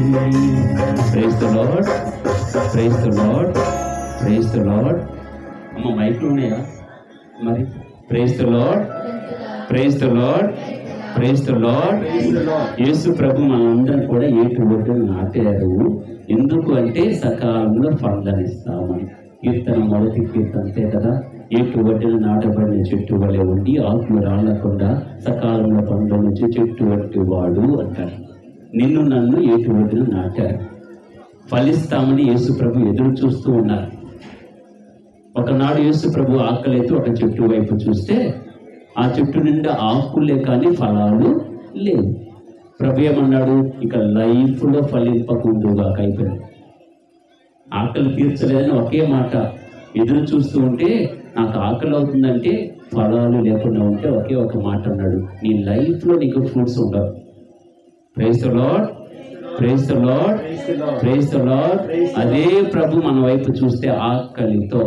praise the Lord praise the Lord praise the Lord అమ్మ మైక్లు ఉన్నాయా మరి praise the Lord praise the Lord praise the Lord యేసు ప్రభు మనందరం కూడా ఏటు ఒడ్డు నాటారు ఎందుకు అంటే సకాలంలో ఫలాలు ఇస్తామని కీర్తన మొదటి కీర్తన అంతే కదా ఏటు ఒడ్డున నాటబడిన చెట్టు వలె ఉండి ఆకులు రాలకుండా సకాలంలో పండ్ల నుంచి చెట్టు వంటి వాడు అంటారు నిన్ను నన్ను ఏటు ఒడ్డున నాటారు ఫలిస్తామని యేసు ప్రభు ఎదురు చూస్తూ ఉన్నారు ఒకనాడు యేసు ప్రభు ఆకలితో ఒక చెట్టు వైపు చూస్తే ఆ చెట్టు నిండా ఆకులే కానీ ఫలాలు లేవు ప్రభు ఏమన్నాడు ఇక లైఫ్లో ఫలింపకుండుగా అయిపోయింది ఆకలి తీర్చలేదని ఒకే మాట ఎదురు చూస్తూ ఉంటే నాకు ఆకలి అవుతుందంటే ఫలాలు లేకుండా ఉంటే ఒకే ఒక మాట అన్నాడు నీ లైఫ్లో నీకు ఫ్రూట్స్ ఉండవు praise the Lord praise the Lord praise the Lord అదే ప్రభు మన వైపు చూస్తే ఆకలితో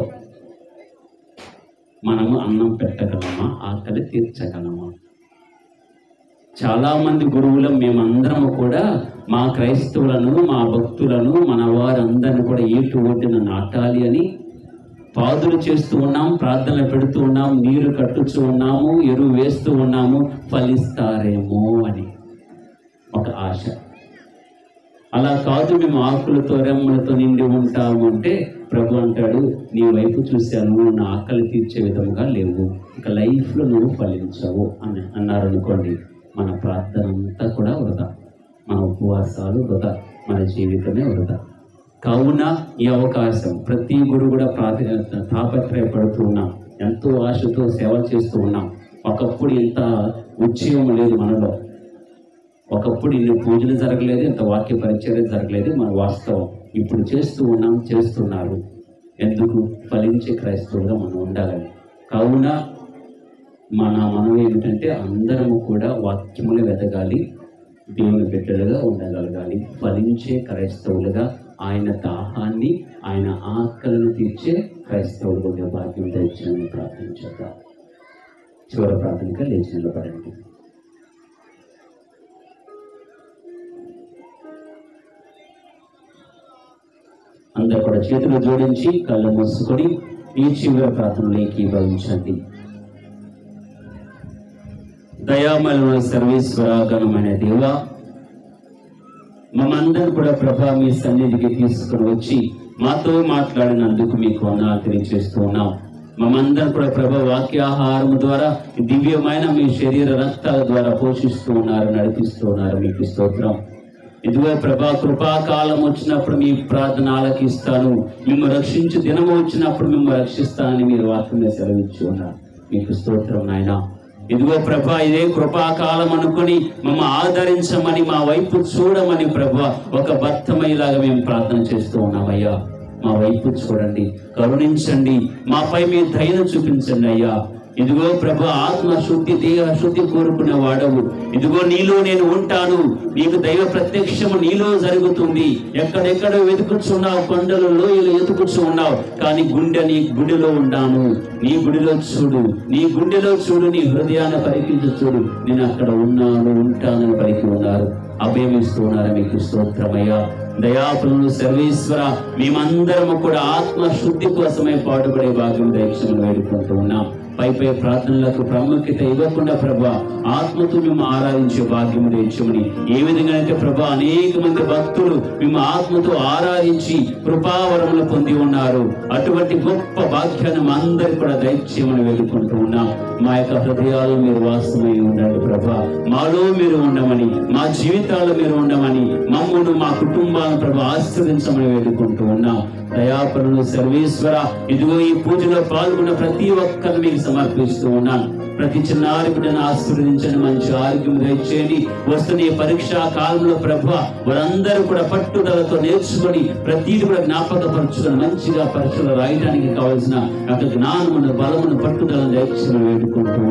మనము అన్నం పెట్టగలమా ఆకలి తీర్చగలమా చాలా మంది గురువులం మేమందరము కూడా మా క్రైస్తవులను మా భక్తులను మన వారందరిని కూడా ఏటు ఒడ్డున నాటాలి అని పాదులు చేస్తూ ఉన్నాం ప్రార్థనలు పెడుతూ ఉన్నాం నీరు కట్టుతూ ఉన్నాము ఎరువు వేస్తూ ఉన్నాము ఫలిస్తారేమో అని ఒక ఆశ అలా కాదు మేము ఆకులతో రెమ్మలతో నిండి ఉంటాము అంటే ప్రభు అంటాడు నీ వైపు చూశాను నా ఆకలి తీర్చే విధంగా లేవు ఇక లైఫ్లో నువ్వు ఫలించవు అని అన్నారు అనుకోండి మన ప్రార్థన అంతా కూడా వృధా మన ఉపవాసాలు వృధా మన జీవితమే వృధా కావున ఈ అవకాశం ప్రతి గురు కూడా ప్రార్థ తాపత్రయపడుతూ ఉన్నాం ఎంతో ఆశతో సేవ చేస్తూ ఉన్నాం ఒకప్పుడు ఇంత ఉద్యమం లేదు మనలో ఒకప్పుడు ఇన్ని పూజలు జరగలేదు ఇంత వాక్య పరిచయం జరగలేదు మన వాస్తవం ఇప్పుడు చేస్తూ ఉన్నాం చేస్తున్నారు ఎందుకు ఫలించే క్రైస్తవులుగా మనం ఉండాలని కావున మన మనం ఏమిటంటే అందరము కూడా వాక్యములు వెతగాలి దేవుని బిడ్డలుగా ఉండగలగాలి ఫలించే క్రైస్తవులుగా ఆయన దాహాన్ని ఆయన ఆకలను తీర్చే క్రైస్తవులు ఉండే భాగ్యం తెచ్చిన ప్రార్థించేద్దాం చివరి ప్రార్థనగా లేచి నిలబడండి అందరు కూడా చేతులు జోడించి కళ్ళు మూసుకొని ఈ చివరి ప్రార్థనలోకి భవించండి దయామల సర్వేశ్వర ఘనమైన దేవ మమ్మందరూ కూడా ప్రభా మీ సన్నిధికి తీసుకుని వచ్చి మాతో మాట్లాడినందుకు మీకు వందనాలు తెలియజేస్తూ ఉన్నాం మమ్మందరం కూడా ప్రభ వాక్యాహారం ద్వారా దివ్యమైన మీ శరీర రక్తాల ద్వారా పోషిస్తూ ఉన్నారు నడిపిస్తూ ఉన్నారు మీకు స్తోత్రం ఇదిగో ప్రభా కృపాకాలం వచ్చినప్పుడు మీ ప్రార్థన ఆలకిస్తాను మిమ్మల్ని రక్షించు దినము వచ్చినప్పుడు మిమ్మల్ని రక్షిస్తానని మీరు వాక్యమే సెలవిచ్చి ఉన్నారు మీకు స్తోత్రం నాయన ఇదిగో ప్రభా ఇదే కృపాకాలం అనుకుని మమ్మ ఆదరించమని మా వైపు చూడమని ప్రభా ఒక భర్తమయ్యేలాగా మేము ప్రార్థన చేస్తూ ఉన్నామయ్యా మా వైపు చూడండి కరుణించండి మాపై మీ దయను చూపించండి అయ్యా ఇదిగో ప్రభు ఆత్మ శుద్ధి దేహ శుద్ధి కోరుకునే వాడవు ఇదిగో నీలో నేను ఉంటాను నీకు దైవ ప్రత్యక్షము నీలో జరుగుతుంది ఎక్కడెక్కడ వెతుకుచున్నావు కొండలు లోయలు ఎతుకుచు ఉన్నావు కానీ గుండె నీ గుడిలో ఉన్నాను నీ గుడిలో చూడు నీ గుండెలో చూడు నీ హృదయాన్ని పరికించి చూడు నేను అక్కడ ఉన్నాను ఉంటానని పలికి ఉన్నారు అభయమిస్తూ ఉన్నారు మీకు స్తోత్రమయ్యా దయాపులను సర్వేశ్వర మేమందరము కూడా ఆత్మ శుద్ధి కోసమే పాటుపడే భాగ్యం దయక్షను వేడుకుంటూ ఉన్నాం పై పై ప్రార్థనలకు ప్రాముఖ్యత ఇవ్వకుండా ప్రభా ఆత్మతో మేము ఆరాధించే భాగ్యము దయచమని ఏ విధంగా అయితే ప్రభా అనేక మంది భక్తులు మేము ఆత్మతో ఆరాధించి కృపావరములు పొంది ఉన్నారు అటువంటి గొప్ప భాగ్యాన్ని మా అందరికి కూడా దయచేయమని వేడుకుంటూ ఉన్నాం మా యొక్క హృదయాలు మీరు వాస్తవమై ఉండండి ప్రభా మాలో మీరు ఉండమని మా జీవితాల్లో మీరు ఉండమని మమ్మను మా కుటుంబాలను ప్రభా ఆశీర్వదించమని వేడుకుంటూ ఉన్నాం దయాపరులు సర్వేశ్వర ఇదిగో ఈ పూజలో పాల్గొన్న ప్రతి ఒక్కరిని మీకు సమర్పిస్తూ ఉన్నాను ప్రతి చిన్నారి బిడ్డను ఆశీర్వదించండి మంచి ఆరోగ్యం దయచేయండి వస్తున్న ఈ పరీక్షా కాలంలో ప్రభు వారందరూ కూడా పట్టుదలతో నేర్చుకొని ప్రతిదీ కూడా జ్ఞాపకపరచుకొని మంచిగా పరీక్షలు రాయడానికి కావాల్సిన యొక్క జ్ఞానమును బలమును పట్టుదలను దయచేసి వేడుకుంటూ ఉన్నాం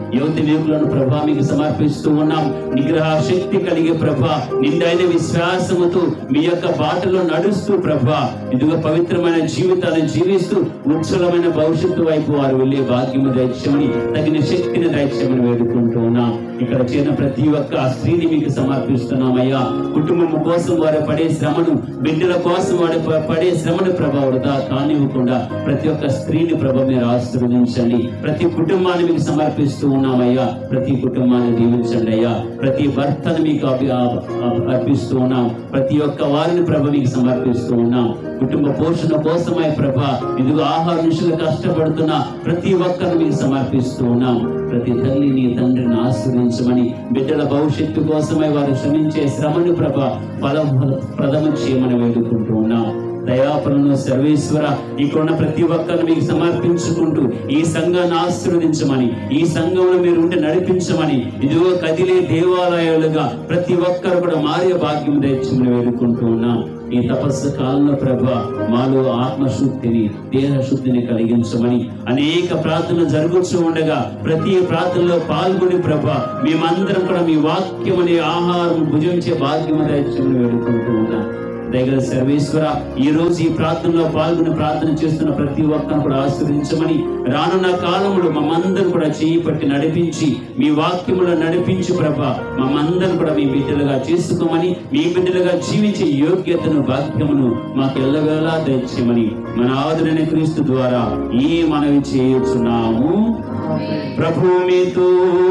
యువతి యువకులను ప్రభా మీకు సమర్పిస్తూ ఉన్నాం నిగ్రహ శక్తి కలిగే ప్రభా నిండైన విశ్వాసముతో మీ యొక్క బాటలో నడుస్తూ ప్రభా ఇదిగో పవిత్రమైన జీవితాన్ని జీవిస్తూ ఉజ్వలమైన భవిష్యత్తు వైపు వారు వెళ్ళే భాగ్యము దైత్యమని తగిన శక్తిని దైత్యమని వేడుకుంటూ ఉన్నాం ఇక్కడ చేరిన ప్రతి ఒక్క ఆ స్త్రీని మీకు సమర్పిస్తున్నామయ్యా కుటుంబం కోసం వారు పడే శ్రమను బిడ్డల కోసం వాడు ప- పడే శ్రమను ప్రభా వృధా కానివ్వకుండా ప్రతి ఒక్క స్త్రీని ప్రభ మీరు ఆశీర్వదించండి ప్రతి కుటుంబాన్ని మీకు సమర్పిస్తూ ఉన్నామయ్యా ప్రతి కుటుంబాన్ని దీవించండి అయ్యా ప్రతి భర్తను మీకు అభి- ఆ- ఆ- అర్పిస్తూ ఉన్నాం ప్రతి ఒక్క వారిని ప్రభ మీకు సమర్పిస్తూ ఉన్నాం కుటుంబ పోషణ కోసమై ప్రభ ఇదిగో ఆహార నిషులు కష్టపడుతున్న ప్రతి ఒక్కరిని మీకు సమర్పిస్తూ ఉన్నాం ప్రతి తల్లిని తండ్రిని ఆశ్రయించమని బిడ్డల భవిష్యత్తు కోసమై వారు శ్రమించే శ్రమను ప్రభ ఫలం ప్రథమ చేయమని వేడుకుంటూ ఉన్నాం దయాపరులను సర్వేశ్వర ఇక్కడున్న ప్రతి ఒక్కరిని మీకు సమర్పించుకుంటూ ఈ సంఘాన్ని ఆశీర్వదించమని ఈ సంఘంలో మీరు ఉండి నడిపించమని ఇదిగో కదిలే దేవాలయాలుగా ప్రతి ఒక్కరు కూడా మారే భాగ్యం తెచ్చమని వేడుకుంటూ ఉన్నాం ఈ తపస్సు కాలంలో ప్రభ మాలో ఆత్మశుద్ధిని దేహ శుద్ధిని కలిగించమని అనేక ప్రార్థనలు జరుగుతూ ఉండగా ప్రతి ప్రార్థనలో పాల్గొని ప్రభ మేమందరం కూడా మీ వాక్యం అనే ఆహారం భుజించే భాగ్యము దయచమని వేడుకుంటూ ఉన్నాం దగ్గర సర్వేశ్వర ఈ రోజు ఈ ప్రార్థనలో పాల్గొని ప్రార్థన చేస్తున్న ప్రతి ఒక్కరిని కూడా ఆశ్రయించమని రానున్న కాలంలో మమ్మందరం కూడా చేయి పట్టి నడిపించి మీ వాక్యములో నడిపించి ప్రభ మమ్మందరం కూడా మీ బిడ్డలుగా చేసుకోమని మీ బిడ్డలుగా జీవించే యోగ్యతను భాగ్యమును మాకు ఎల్లవేళలా తెచ్చమని మన ఆదరణ క్రీస్తు ద్వారా ఈ మనవి చేయుచున్నాము ప్రభు మీతో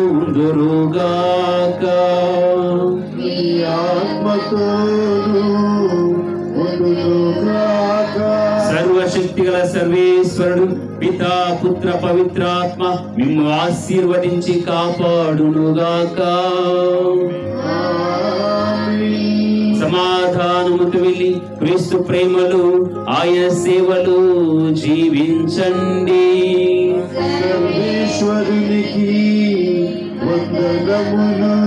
ఉందురుగాక నీ ఆత్మతోను ఉండునుగాక. సర్వశక్తి గల సర్వేశ్వరుడు పితా పుత్ర పవిత్రాత్మ మిమ్ము ఆశీర్వదించి కాపాడునుగాక ఆమేన్. సమాధానముతో వెళ్ళి క్రీస్తు ప్రేమలు ఆయన సేవలు జీవించండి సర్వేశ్వరునికి వందనములు